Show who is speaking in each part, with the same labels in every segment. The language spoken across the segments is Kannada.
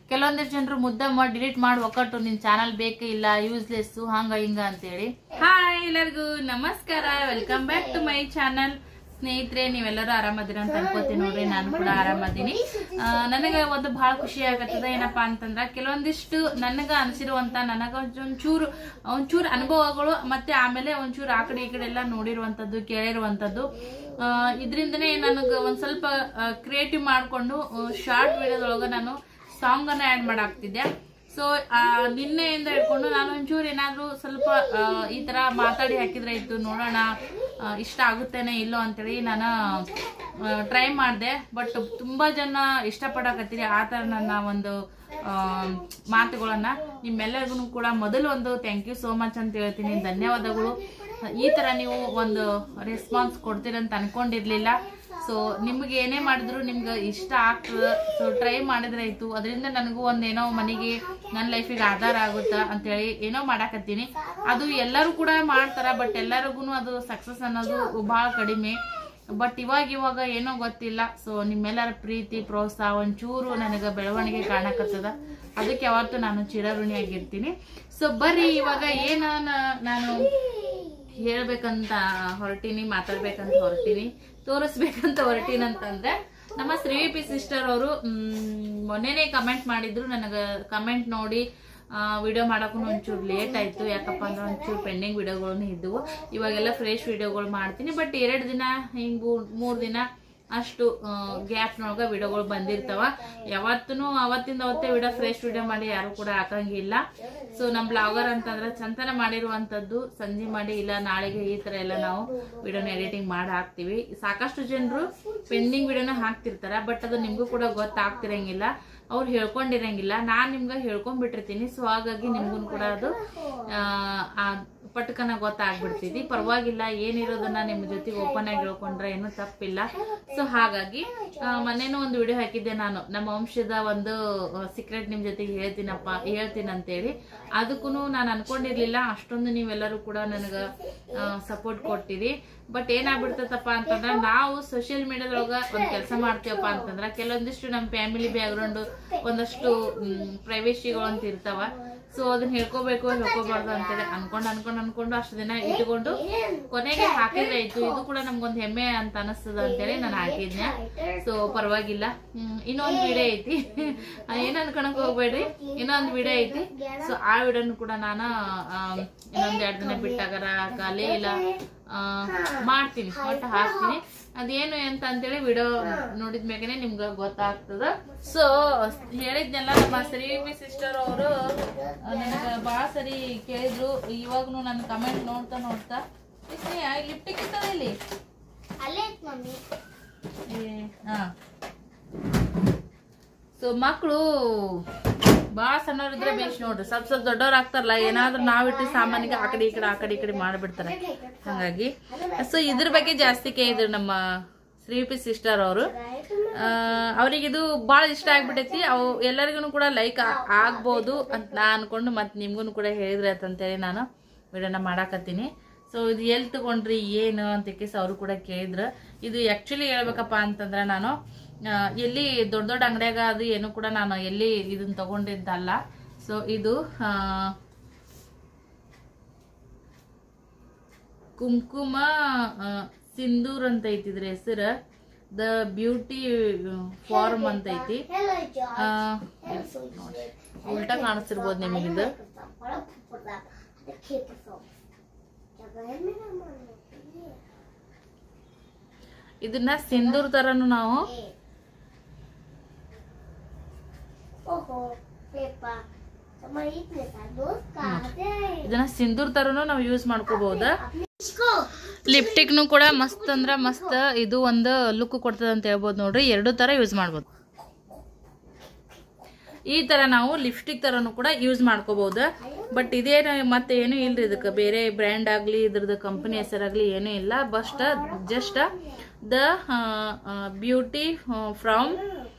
Speaker 1: ಕೆಲವೊಂದಿಷ್ಟು ಜನರು ಮುದ್ದೆ ಮಾಡಿ ಡಿಲೀಟ್ ಮಾಡಿ ಒಕ್ಕಟ್ಟು ನಿನ್ ಚಾನಲ್ ಬೇಕೇ ಇಲ್ಲ ಯೂಸ್ಲೆಸ್ ಹಂಗ ಹಿಂಗ ಅಂತೇಳಿ ಹಾಯ್ ಎಲ್ಲರಿಗೂ ನಮಸ್ಕಾರ welcome back to my channel ಸ್ನೇಹಿತರೆ ನೀವೆಲ್ಲರೂ ಆರಾಮದಿರ ಅಂತ ಅನ್ಕೋತೀನಿ ನೋಡ್ರಿ ನಾನು ಕೂಡ ಆರಾಮದೀನಿ ಆ, ನನಗೆ ಒಂದು ಬಹಳ ಖುಷಿ ಆಗತ್ತದ ಏನಪ್ಪಾ ಅಂತಂದ್ರ ಕೆಲವೊಂದಿಷ್ಟು ನನಗ ಅನ್ಸಿರುವಂತ ನನಗ ಒಂಚೂರು ಒಂಚೂರು ಅನುಭವಗಳು ಮತ್ತೆ ಆಮೇಲೆ ಒಂಚೂರು ಆ ಕಡೆ ಈ ಕಡೆ ಎಲ್ಲ ನೋಡಿರುವಂತದ್ದು ಕೇಳಿರುವಂತದ್ದು ಆ, ಇದ್ರಿಂದನೇ ನನಗೆ ಒಂದ್ ಸ್ವಲ್ಪ ಕ್ರಿಯೇಟಿವ್ ಮಾಡ್ಕೊಂಡು ಶಾರ್ಟ್ ವಿಡಿಯೋದೊಳಗ ನಾನು ಸಾಂಗ್ ಅನ್ನ ಆಡ್ ಮಾಡಾಕ್ತಿದ್ದೆ ಸೊ ನಿನ್ನೆಯಿಂದ ಹಿಡ್ಕೊಂಡು ನಾನು ಒಂಚೂರು ಏನಾದ್ರು ಸ್ವಲ್ಪ ಆ, ಈ ತರ ಮಾತಾಡಿ ಹಾಕಿದ್ರೆ ಇತ್ತು ನೋಡೋಣ ಆ, ಇಷ್ಟ ಆಗುತ್ತೇನೆ ಇಲ್ಲೋ ಅಂತೇಳಿ ನಾನು ಟ್ರೈ ಮಾಡಿದೆ ಬಟ್ ತುಂಬಾ ಜನ ಇಷ್ಟಪಡಕತ್ತೀರಿ ಆ ತರ ನನ್ನ ಒಂದು ಆ, ಮಾತುಗಳನ್ನ ನಿಮ್ಮೆಲ್ಲರಿಗೂ ಕೂಡ ಮೊದಲು ಒಂದು ಥ್ಯಾಂಕ್ ಯು ಸೋ ಮಚ್ ಅಂತ ಹೇಳ್ತೀನಿ ಧನ್ಯವಾದಗಳು ಈ ತರ ನೀವು ಒಂದು ರೆಸ್ಪಾನ್ಸ್ ಕೊಡ್ತೀರಂತ ಅನ್ಕೊಂಡಿರ್ಲಿಲ್ಲ ಸೊ ನಿಮ್ಗೆ ಏನೇ ಮಾಡಿದ್ರು ನಿಮ್ಗೆ ಇಷ್ಟ ಆಗ್ತದ ಸೊ ಟ್ರೈ ಮಾಡಿದ್ರೆ ಆಯ್ತು ಅದರಿಂದ ನನಗೂ ಒಂದೇನೋ ಮನೆಗೆ ನನ್ನ ಲೈಫಿಗೆ ಆಧಾರ ಆಗುತ್ತಾ ಅಂತೇಳಿ ಏನೋ ಮಾಡಾಕತ್ತೀನಿ ಅದು ಎಲ್ಲರೂ ಕೂಡ ಮಾಡ್ತಾರ ಬಟ್ ಎಲ್ಲರಿಗೂ ಅದು ಸಕ್ಸಸ್ ಅನ್ನೋದು ಬಹಳ ಕಡಿಮೆ ಬಟ್ ಇವಾಗ ಇವಾಗ ಏನೋ ಗೊತ್ತಿಲ್ಲ ಸೊ ನಿಮ್ಮೆಲ್ಲರ ಪ್ರೀತಿ ಪ್ರೋತ್ಸಾಹ ಒಂಚೂರು ನನಗೆ ಬೆಳವಣಿಗೆ ಕಾಣಕತ್ತದ ಅದಕ್ಕೆ ಯಾವತ್ತೂ ನಾನು ಚಿರಋಣಿಯಾಗಿರ್ತೀನಿ ಸೊ ಬರ್ರಿ ಇವಾಗ ಏನ ನಾನು ಹೇಳ್ಬೇಕಂತ ಹೊರಟೀನಿ ಮಾತಾಡ್ಬೇಕಂತ ಹೊರಟೀನಿ ತೋರಿಸ್ಬೇಕಂತ ಹೊರಟೀನಿ ಅಂತಂದ್ರೆ ನಮ್ಮ ಶ್ರೀ ಪಿ ಸಿಸ್ಟರ್ ಅವರು ಮೊನ್ನೆನೆ ಕಮೆಂಟ್ ಮಾಡಿದ್ರು ನನಗೆ ಕಮೆಂಟ್ ನೋಡಿ ವಿಡಿಯೋ ಮಾಡಕ್ಕೂ ಒಂಚೂರು ಲೇಟ್ ಆಯ್ತು ಯಾಕಪ್ಪ ಅಂದ್ರೆ ಒಂಚೂರು ಪೆಂಡಿಂಗ್ ವಿಡಿಯೋಗಳನ್ನು ಇದ್ದವು ಇವಾಗೆಲ್ಲ ಫ್ರೆಶ್ ವಿಡಿಯೋಗಳು ಮಾಡ್ತೀನಿ ಬಟ್ ಎರಡು ದಿನ ಹಿಂಗ್ ಮೂರು ದಿನ ಅಷ್ಟು ಗ್ಯಾಪ್ನೊಳಗ ವಿಡಿಯೋಗಳು ಬಂದಿರ್ತಾವ ಯಾವತ್ತೂ ಅವತ್ತಿಂದ ಅವತ್ತೇ ವಿಡಿಯೋ ಫ್ರೆಶ್ ವಿಡಿಯೋ ಮಾಡಿ ಯಾರು ಕೂಡ ಹಾಕಂಗಿಲ್ಲ ಸೊ ನಮ್ ಬ್ಲಾಗರ್ ಅಂತಂದ್ರೆ ಚಂತನ ಮಾಡಿರುವಂತದ್ದು ಸಂಜೆ ಮಾಡಿ ಇಲ್ಲ ನಾಳೆಗೆ ಈ ತರ ಎಲ್ಲ ನಾವು ವಿಡಿಯೋನ ಎಡಿಟಿಂಗ್ ಮಾಡಿ ಹಾಕ್ತಿವಿ ಸಾಕಷ್ಟು ಜನರು ಪೆಂಡಿಂಗ್ ವಿಡಿಯೋನ ಹಾಕ್ತಿರ್ತಾರ ಬಟ್ ಅದು ನಿಮ್ಗೂ ಕೂಡ ಗೊತ್ತಾಗ್ತಿರಂಗಿಲ್ಲ ಅವ್ರು ಹೇಳ್ಕೊಂಡಿರಂಗಿಲ್ಲ ನಾನ್ ನಿಮ್ಗೆ ಹೇಳ್ಕೊಂಡ್ಬಿಟ್ಟಿರ್ತೀನಿ ಸೊ ಹಾಗಾಗಿ ನಿಮ್ಗೂ ಕೂಡ ಅದು ಆ, ಆ ಪಟ್ಕನ ಗೊತ್ತಾಗ್ಬಿಡ್ತಿದಿ ಪರವಾಗಿಲ್ಲ ಏನಿರೋದನ್ನ ನಿಮ್ ಜೊತೆಗೆ ಓಪನ್ ಆಗಿ ಹೇಳ್ಕೊಂಡ್ರೆ ಏನು ತಪ್ಪಿಲ್ಲ ಸೊ ಹಾಗಾಗಿ ಆ, ಮೊನ್ನೆನೂ ಒಂದು ವಿಡಿಯೋ ಹಾಕಿದ್ದೆ ನಾನು ನಮ್ಮ ವಂಶದ ಒಂದು ಸೀಕ್ರೆಟ್ ನಿಮ್ ಜೊತೆಗೆ ಹೇಳ್ತೀನಪ್ಪ ಹೇಳ್ತೀನಿ ಅಂತೇಳಿ ಅದಕ್ಕೂ ನಾನು ಅನ್ಕೊಂಡಿರ್ಲಿಲ್ಲ ಅಷ್ಟೊಂದು ನೀವೆಲ್ಲರೂ ಕೂಡ ನನಗ ಸಪೋರ್ಟ್ ಕೊಟ್ಟಿರಿ ಬಟ್ ಏನಾಗ್ಬಿಡ್ತೈತಪ್ಪ ಅಂತಂದ್ರ ನಾವು ಸೋಷಿಯಲ್ ಮೀಡಿಯಾದೊಳಗ ಒಂದ್ ಕೆಲಸ ಮಾಡ್ತೀವಪ್ಪ ಅಂತಂದ್ರ ಕೆಲವೊಂದಿಷ್ಟು ನಮ್ಮ ಫ್ಯಾಮಿಲಿ ಬ್ಯಾಕ್ಗ್ರೌಂಡ್ ಒಂದಷ್ಟು ಪ್ರೈವೇಶಿಗಳು ಅಂತ ಇರ್ತಾವ ಸೊ ಅದನ್ನ ಹೇಳ್ಕೋಬೇಕು ಹೇಳ್ಕೋಬಾರ್ದು ಅಂತೇಳಿ ಅನ್ಕೊಂಡ್ ಅನ್ಕೊಂಡ್ ಅನ್ಕೊಂಡು ಅಷ್ಟು ದಿನ ಇಟ್ಕೊಂಡು ಕೊನೆಗೆ ಹಾಕಿದ್ರೆ ಆಯ್ತು ಇದು ಕೂಡ ನಮ್ಗೊಂದ್ ಹೆಮ್ಮೆ ಅಂತ ಅನಿಸ್ತದ ಅಂತೇಳಿ ನಾನು ಹಾಕಿದ್ನೆ ಸೊ ಪರವಾಗಿಲ್ಲ ಹ್ಮ್, ಇನ್ನೊಂದ್ ವಿಡಿಯೋ ಐತಿ ಏನ್ ಅನ್ಕೊಳಕ್ ಹೋಗ್ಬೇಡ್ರಿ ಇನ್ನೊಂದ್ ವಿಡಿಯೋ ಐತಿ ಸೊ ಆ ವಿಡಿಯೋನು ಕೂಡ ನಾನು ಆಮ್, ಇನ್ನೊಂದ್ ಎರಡ್ ದಿನ ಬಿಟ್ಟಾಗರ ಖಾಲಿ ಇಲ್ಲ ಆ, ಮಾಡ್ತೀನಿ ಒಟ್ಟು ಹಾಕ್ತೀನಿ ಅದೇನು ಅಂತ ಅಂತೇಳಿ ವಿಡಿಯೋ ನೋಡಿದ ಮ್ಯಾಗನೆ ನಿಮ್ಗೆ ಗೊತ್ತಾಗ್ತದ ಸೊ ಹೇಳಿದ್ನೆಲ್ಲ ನಮ್ಮ ಶ್ರೀ ಸಿಸ್ಟರ್ ಅವರು ನನಗೆ ಭಾಳ ಸರಿ ಕೇಳಿದ್ರು ಇವಾಗ್ನು ನನ್ನ ಕಮೆಂಟ್ ನೋಡ್ತಾ ನೋಡ್ತಾ ಲಿಫ್ಟಿಗೆ ಇರ್ತದ ಇಲ್ಲಿ
Speaker 2: ಅಲ್ಲೇ ಐತ್ ಮಮ್ಮಿ
Speaker 1: ಹಾ ಸೊ ಮಕ್ಕಳು ಭಾಳ ಸಣ್ಣವ್ರಿದ್ರೆ ಬೇಸ್ ನೋಡ್ರಿ ಸ್ವಲ್ಪ ಸ್ವಲ್ಪ ದೊಡ್ಡವ್ರು ಆಗ್ತಾರಲ್ಲ ಏನಾದ್ರೂ ನಾವಿಟ್ಟು ಸಾಮಾನಿಗೆ ಆ ಕಡೆ ಈ ಕಡೆ ಆ ಕಡೆ ಈ ಕಡೆ ಮಾಡಿಬಿಡ್ತಾರೆ ಹಾಗಾಗಿ ಸೊ ಇದ್ರ ಬಗ್ಗೆ ಜಾಸ್ತಿ ಕೇಳಿದ್ರು ನಮ್ಮ ಶ್ರೀ ಪಿ ಸಿಸ್ಟರ್ ಅವರು ಅವ್ರಿಗೆ ಇದು ಭಾಳ ಇಷ್ಟ ಆಗ್ಬಿಟ್ಟೈತಿ ಅವು ಎಲ್ಲರಿಗೂ ಕೂಡ ಲೈಕ್ ಆಗ್ಬೋದು ಅಂತ ನಾ ಅನ್ಕೊಂಡು ಮತ್ತೆ ನಿಮ್ಗೂ ಕೂಡ ಹೇಳಿದ್ರೆ ಅಂತೇಳಿ ನಾನು ವಿಡಿಯೋನ ಮಾಡಾಕತ್ತೀನಿ ಸೊ ಇದು ಎಲ್ಲಿ ತಗೊಂಡ್ರಿ ಏನು ಅಂತ ಕೇಸ್ ಅವರು ಕೂಡ ಕೇಳಿದ್ರು ಇದು ಆಕ್ಚುಲಿ ಹೇಳ್ಬೇಕಪ್ಪ ಅಂತಂದ್ರೆ ನಾನು ಆ, ಎಲ್ಲಿ ದೊಡ್ಡ ದೊಡ್ಡ ಅಂಗಡಿಯಾಗ ಅದು ಏನು ಕೂಡ ನಾನು ಎಲ್ಲಿ ಇದನ್ನ ತಗೊಂಡಿದ್ದಲ್ಲ ಸೊ ಇದು ಆ, ಕುಂಕುಮ ಆ, ಸಿಂಧೂರ್ ಅಂತ ಐತಿ ಇದ್ರ ಹೆಸರು ದ ಬ್ಯೂಟಿ ಫಾರ್ಮ್ ಅಂತ ಐತಿ
Speaker 2: Hello, John.
Speaker 1: ಆ,
Speaker 2: I'm so
Speaker 1: ನೋಡ್ರಿ ಉಲ್ಟಾ ಕಾಣಿಸ್ತಿರ್ಬೋದು ನಿಮಗಿದು ಇದನ್ನ ಸಿಂಧೂರ್ ತರನು ನಾವು
Speaker 2: ಓಹೋ ಪೇಪಾ sama itne sa dos kate
Speaker 1: ಇದನ್ನ ಸಿಂಧೂರ್ ತರನು ನಾವು ಯೂಸ್ ಮಾಡ್ಕೋಬಹುದ ಲಿಪ್ಟಿಕ್ನು ಕೂಡ ಮಸ್ತ್ ಅಂದ್ರ ಮಸ್ತ್ ಇದು ಒಂದು ಲುಕ್ ಕೊಡ್ತದ ಅಂತ ಹೇಳ್ಬೋದು ನೋಡ್ರಿ ಎರಡು ತರ ಯೂಸ್ ಮಾಡ್ಬೋದು ಈ ತರ ನಾವು ಲಿಪ್ಸ್ಟಿಕ್ ತರನು ಕೂಡ ಯೂಸ್ ಮಾಡ್ಕೋಬಹುದು ಬಟ್ ಇದೇನು ಮತ್ತೆ ಏನು ಇಲ್ರಿ ಇದಕ್ಕೆ ಬೇರೆ ಬ್ರ್ಯಾಂಡ್ ಆಗ್ಲಿ ಇದ್ರದ್ದು ಕಂಪನಿ ಹೆಸರಾಗ್ಲಿ ಏನೂ ಇಲ್ಲ ಬಸ್ಟ್ just the beauty from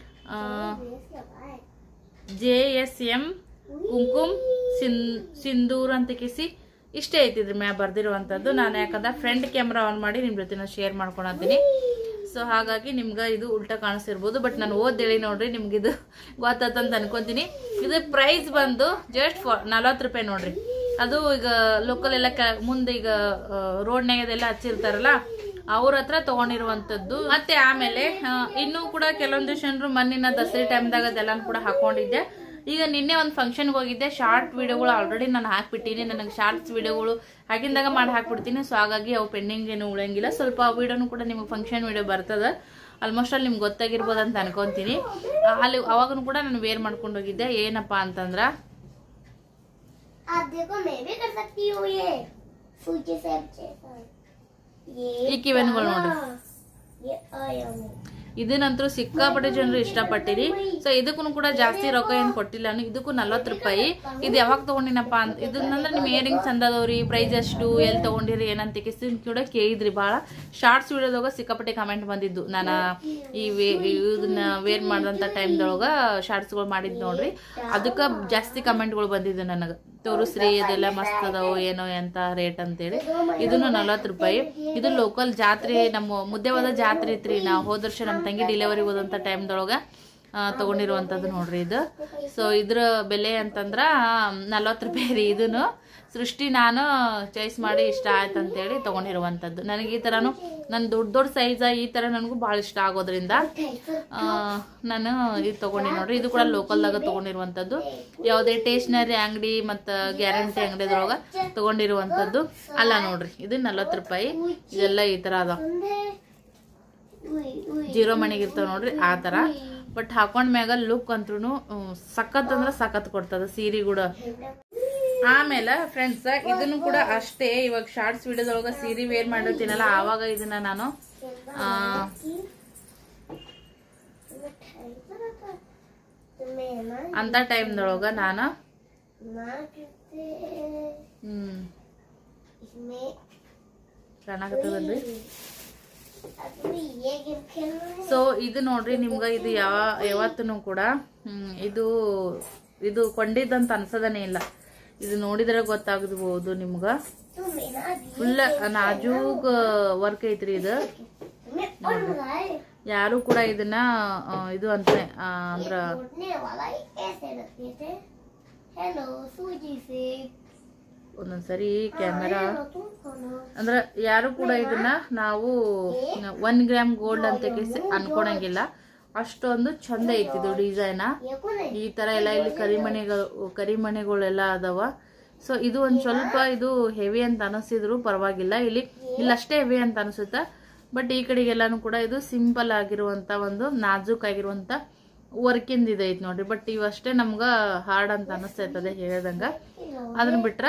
Speaker 1: J S M Kumkum ಸಿನ್ ಸಿಂಧೂರ್ ಅಂತ ಕಿಸಿ ಇಷ್ಟೇ ಐತಿ ಇದ್ರ ಮ್ಯಾಗ ಬರ್ದಿರುವಂತದ್ದು ನಾನು ಯಾಕಂದ್ರೆ ಫ್ರಂಟ್ ಕ್ಯಾಮ್ರಾ ಆನ್ ಮಾಡಿ ನಿಮ್ ಜೊತೆ ಶೇರ್ ಮಾಡ್ಕೊಳತ್ತೀನಿ ಸೊ ಹಾಗಾಗಿ ನಿಮ್ಗೆ ಇದು ಉಲ್ಟಾ ಕಾಣಿಸ್ತಿರ್ಬೋದು ಬಟ್ ನಾನು ಓದ್ದೇಳಿ ನೋಡ್ರಿ ನಿಮ್ಗೆ ಇದು ಗೊತ್ತಾತಂತ ಅನ್ಕೊಂತೀನಿ ಇದು ಪ್ರೈಸ್ ಬಂದು ಜಸ್ಟ್ ನಲ್ವತ್ತು ರೂಪಾಯಿ ನೋಡ್ರಿ ಅದು ಈಗ ಲೋಕಲ್ ಎಲ್ಲ ಕ ಮುಂದೆ ಈಗ ರೋಡ್ನಾಗ ಅದೆಲ್ಲ ಹಚ್ಚಿರ್ತಾರಲ್ಲ ಅವ್ರ ಹತ್ರ ತಗೊಂಡಿರುವಂತದ್ದು ಮತ್ತೆ ಆಮೇಲೆ ಆ, ಇನ್ನೂ ಕೂಡ ಕೆಲವೊಂದು ಜನರು ಮಣ್ಣಿನ ದಸರಿ ಟೈಮ್ದಾಗ ಅದೆಲ್ಲ ಕೂಡ ಹಾಕೊಂಡಿದ್ದೆ ಈಗ ನಿನ್ನೆ ಒಂದು ಫಂಕ್ಷನ್ಗೆ ಹೋಗಿದ್ದೆ ಶಾರ್ಟ್ ವಿಡಿಯೋಗಳು ಆಲ್ರೆಡಿ ನಾನು ಹಾಕ್ಬಿಟ್ಟಿನಿ ನನಗೆ ಶಾರ್ಟ್ಸ್ ವಿಡಿಯೋಗಳು ಆಗಿಂದಾಗ ಮಾಡಿ ಹಾಕ್ಬಿಡ್ತೀನಿ ಸೊ ಹಾಗಾಗಿ ಅವು ಪೆಂಡಿಂಗ್ ಏನು ಉಳಂಗಿಲ್ಲ ಸ್ವಲ್ಪ ಆ ವಿಡಿಯೋನು ಕೂಡ ನಿಮಗೆ ಫಂಕ್ಷನ್ ವಿಡಿಯೋ ಬರ್ತದೆ ಆಲ್ಮೋಸ್ಟ್ ಅಲ್ಲಿ ನಿಮ್ಗೆ ಗೊತ್ತಾಗಿರ್ಬೋದು ಅಂತ ಅನ್ಕೊಂತೀನಿ ಆ, ಅಲ್ಲಿ ಅವಾಗೂ ಕೂಡ ನಾನು ವೇರ್ ಮಾಡ್ಕೊಂಡು ಹೋಗಿದ್ದೆ ಏನಪ್ಪಾ ಅಂತಂದ್ರ
Speaker 2: आप देखो मैं भी कर सकती हूँ ये सूची से जैसा ये
Speaker 1: ಈ ಕಿವೆನ್ಗಳು ನೋಡ್ರಿ
Speaker 2: ये आया हूँ
Speaker 1: ಇದನ್ನಂತೂ ಸಿಕ್ಕಾಪಟ್ಟೆ ಜನರು ಇಷ್ಟಪಟ್ಟಿರಿ ಸೊ ಇದಕ್ಕೂ ಕೂಡ ಜಾಸ್ತಿ ರೊಕ್ಕ ಏನು ಕೊಟ್ಟಿಲ್ಲ ನಾನು ಇದಕ್ಕೂ ನಲ್ವತ್ತು ರೂಪಾಯಿ ಇದು ಯಾವಾಗ ತಗೊಂಡಿನಪ್ಪ ಅಂತ ಇದನ್ನಂದ್ರೆ ನಿಮ್ಮ ಇಯರಿಂಗ್ ಚಂದದವ್ರಿ ಪ್ರೈಸ್ ಎಷ್ಟು ಎಲ್ಲಿ ತಗೊಂಡಿರಿ ಏನಂತ ಕಿಸಿನ್ ಕೂಡ ಕೇಳಿದ್ರಿ ಭಾಳ ಶಾರ್ಟ್ಸ್ ವಿಡಿಯೋದಾಗ ಸಿಕ್ಕಾಪಟ್ಟೆ ಕಮೆಂಟ್ ಬಂದಿದ್ದು ನಾನು ಈ ವೇ ಇದನ್ನ ವೇರ್ ಮಾಡಿದಂಥ ಟೈಮ್ದೊಳಗೆ ಶಾರ್ಟ್ಸ್ಗಳು ಮಾಡಿದ್ದು ನೋಡ್ರಿ ಅದಕ್ಕೆ ಜಾಸ್ತಿ ಕಮೆಂಟ್ಗಳು ಬಂದಿದ್ದು ನನಗೆ ತೋರಿಸ್ರಿ ಇದೆಲ್ಲ ಮಸ್ತ್ ಅದಾವು ಏನೋ ಎಂತ ರೇಟ್ ಅಂತೇಳಿ ಇದನ್ನು ನಲ್ವತ್ತು ರೂಪಾಯಿ ಇದು ಲೋಕಲ್ ಜಾತ್ರೆ ನಮ್ಮ ಮುದ್ದೆವಾದ ಜಾತ್ರೆ ಐತ್ರಿ ನಾವು ಹೋದ ವರ್ಷ ನಮ್ಮ ತಂಗಿ ಡೆಲಿವರಿ ಹೋದಂಥ ಟೈಮ್ದೊಳಗೆ ತಗೊಂಡಿರುವಂಥದ್ದು ನೋಡ್ರಿ ಇದು ಸೊ ಇದ್ರ ಬೆಲೆ ಅಂತಂದ್ರ ನಲ್ವತ್ತು ರೂಪಾಯಿ ರೀ ಇದನ್ನು ಸೃಷ್ಟಿ ನಾನು ಚಾಯ್ಸ್ ಮಾಡಿ ಇಷ್ಟ ಆಯ್ತು ಅಂತೇಳಿ ತಗೊಂಡಿರುವಂಥದ್ದು ನನಗೆ ಈ ಥರನು ನನ್ನ ದೊಡ್ಡ ದೊಡ್ಡ ಸೈಜ ಈ ಥರ ನನಗೂ ಭಾಳ ಇಷ್ಟ ಆಗೋದ್ರಿಂದ ಆ, ನಾನು ಇದು ತಗೊಂಡಿ ನೋಡ್ರಿ ಇದು ಕೂಡ ಲೋಕಲ್ದಾಗ ತಗೊಂಡಿರುವಂಥದ್ದು ಯಾವುದೇ ಟೇಷನರಿ ಅಂಗಡಿ ಮತ್ತು ಗ್ಯಾರಂಟಿ ಅಂಗಡಿದೊಳಗೆ ತಗೊಂಡಿರುವಂಥದ್ದು ಅಲ್ಲ ನೋಡ್ರಿ ಇದು ನಲ್ವತ್ತು ರೂಪಾಯಿ ಇದೆಲ್ಲ ಈ ಥರ ಅದಾವ
Speaker 2: उई उई
Speaker 1: ಜೀರೋ ಮಣಿಗೆ ಇರ್ತಾವ ನೋಡ್ರಿ ಆ ಥರ ಬಟ್ ಹಾಕೊಂಡ್ ಮ್ಯಾಗ ಲುಕ್ ಅಂತ್ರು ಸಖತ್ ಅಂದ್ರೆ ಸಖತ್ ಕೊಡ್ತದ ಸೀರೆ ಕೂಡ ಆಮೇಲೆ ಫ್ರೆಂಡ್ಸ್ ಇದನ್ನು ಕೂಡ ಅಷ್ಟೇ ಇವಾಗ ಶಾರ್ಟ್ಸ್ ವಿಡಿಯೋದೊಳಗ ಸೀರೆ ವೇರ್ ಮಾಡಿರ್ತೀನಲ್ಲ ಆವಾಗ ಇದನ್ನ ನಾನು ಆ,
Speaker 2: तुम्हें ना
Speaker 1: ಅಂತ ಟೈಮ್ದೊಳಗ ನಾನು
Speaker 2: ना करते
Speaker 1: ಹ್ಮ್
Speaker 2: इसमें
Speaker 1: ಕಾಣಕತ್ತದಲ್ರಿ
Speaker 2: अभी ये गेम खेलना है
Speaker 1: ಸೊ ಇದು ನೋಡ್ರಿ ನಿಮ್ಗ ಇದು ಯಾವ ಯಾವತ್ತೂ ಕೂಡ ಹ್ಮ್, ಇದು ಇದು ಕೊಂಡಿದ್ದಂತ ಅನ್ಸದನೇ ಇಲ್ಲ ಇದು ನೋಡಿದ್ರೆ ಗೊತ್ತಾಗಬಹುದು ನಿಮ್ಗ
Speaker 2: तो मेरा
Speaker 1: ಫುಲ್ ನಾಜೂಕ್ ವರ್ಕ್ ಐತ್ರಿ ಇದು
Speaker 2: तुम्हें उड़ रहा है
Speaker 1: ಯಾರು ಕೂಡ ಇದನ್ನ ಆ, ಇದು ಅಂತ ಆ, ಅಂದ್ರ
Speaker 2: उड़ने वाला ही ऐसे रखते थे हेलो सूजी से
Speaker 1: ಒಂದೊಂದ್ಸರಿ ಕ್ಯಾಮೆರಾ
Speaker 2: हेलो तुम कौन हो
Speaker 1: ಅಂದ್ರ ಯಾರು ಕೂಡ ಇದನ್ನ ನಾವು ಒನ್ ಗ್ರಾಮ್ ಗೋಲ್ಡ್ ಅಂತ ಕೇಸಿ ಅನ್ಕೊಳಂಗಿಲ್ಲ ಅಷ್ಟೊಂದು ಚಂದ ಐತಿದು ಡಿಸೈನ್
Speaker 2: ये कौन है
Speaker 1: ಈ ತರ ಎಲ್ಲ ಇಲ್ಲಿ ಕರಿಮಣಿಗಳು ಕರಿಮಣಿಗಳೆಲ್ಲ ಅದಾವ ಸೊ ಇದು ಒಂದ್ ಸ್ವಲ್ಪ ಇದು ಹೆವಿ ಅಂತ ಅನಿಸಿದ್ರು ಪರವಾಗಿಲ್ಲ ಇಲ್ಲಿ ಇಲ್ಲಷ್ಟೇ ಹೆವಿ ಅಂತ ಅನಿಸುತ್ತೆ ಬಟ್ ಈ ಕಡೆಗೆಲ್ಲಾನು ಕೂಡ ಇದು ಸಿಂಪಲ್ ಆಗಿರುವಂತ ಒಂದು ನಾಜೂಕ್ ಆಗಿರುವಂತ ವರ್ಕಿಂದ ಇದೈತಿ ನೋಡ್ರಿ ಬಟ್ ಇವಷ್ಟೇ ನಮ್ಗ ಹಾರ್ಡ್ ಅಂತ ಅನಿಸ್ತೈತದೆ ಹೇಳ್ದಂಗ ಅದನ್ನ ಬಿಟ್ರ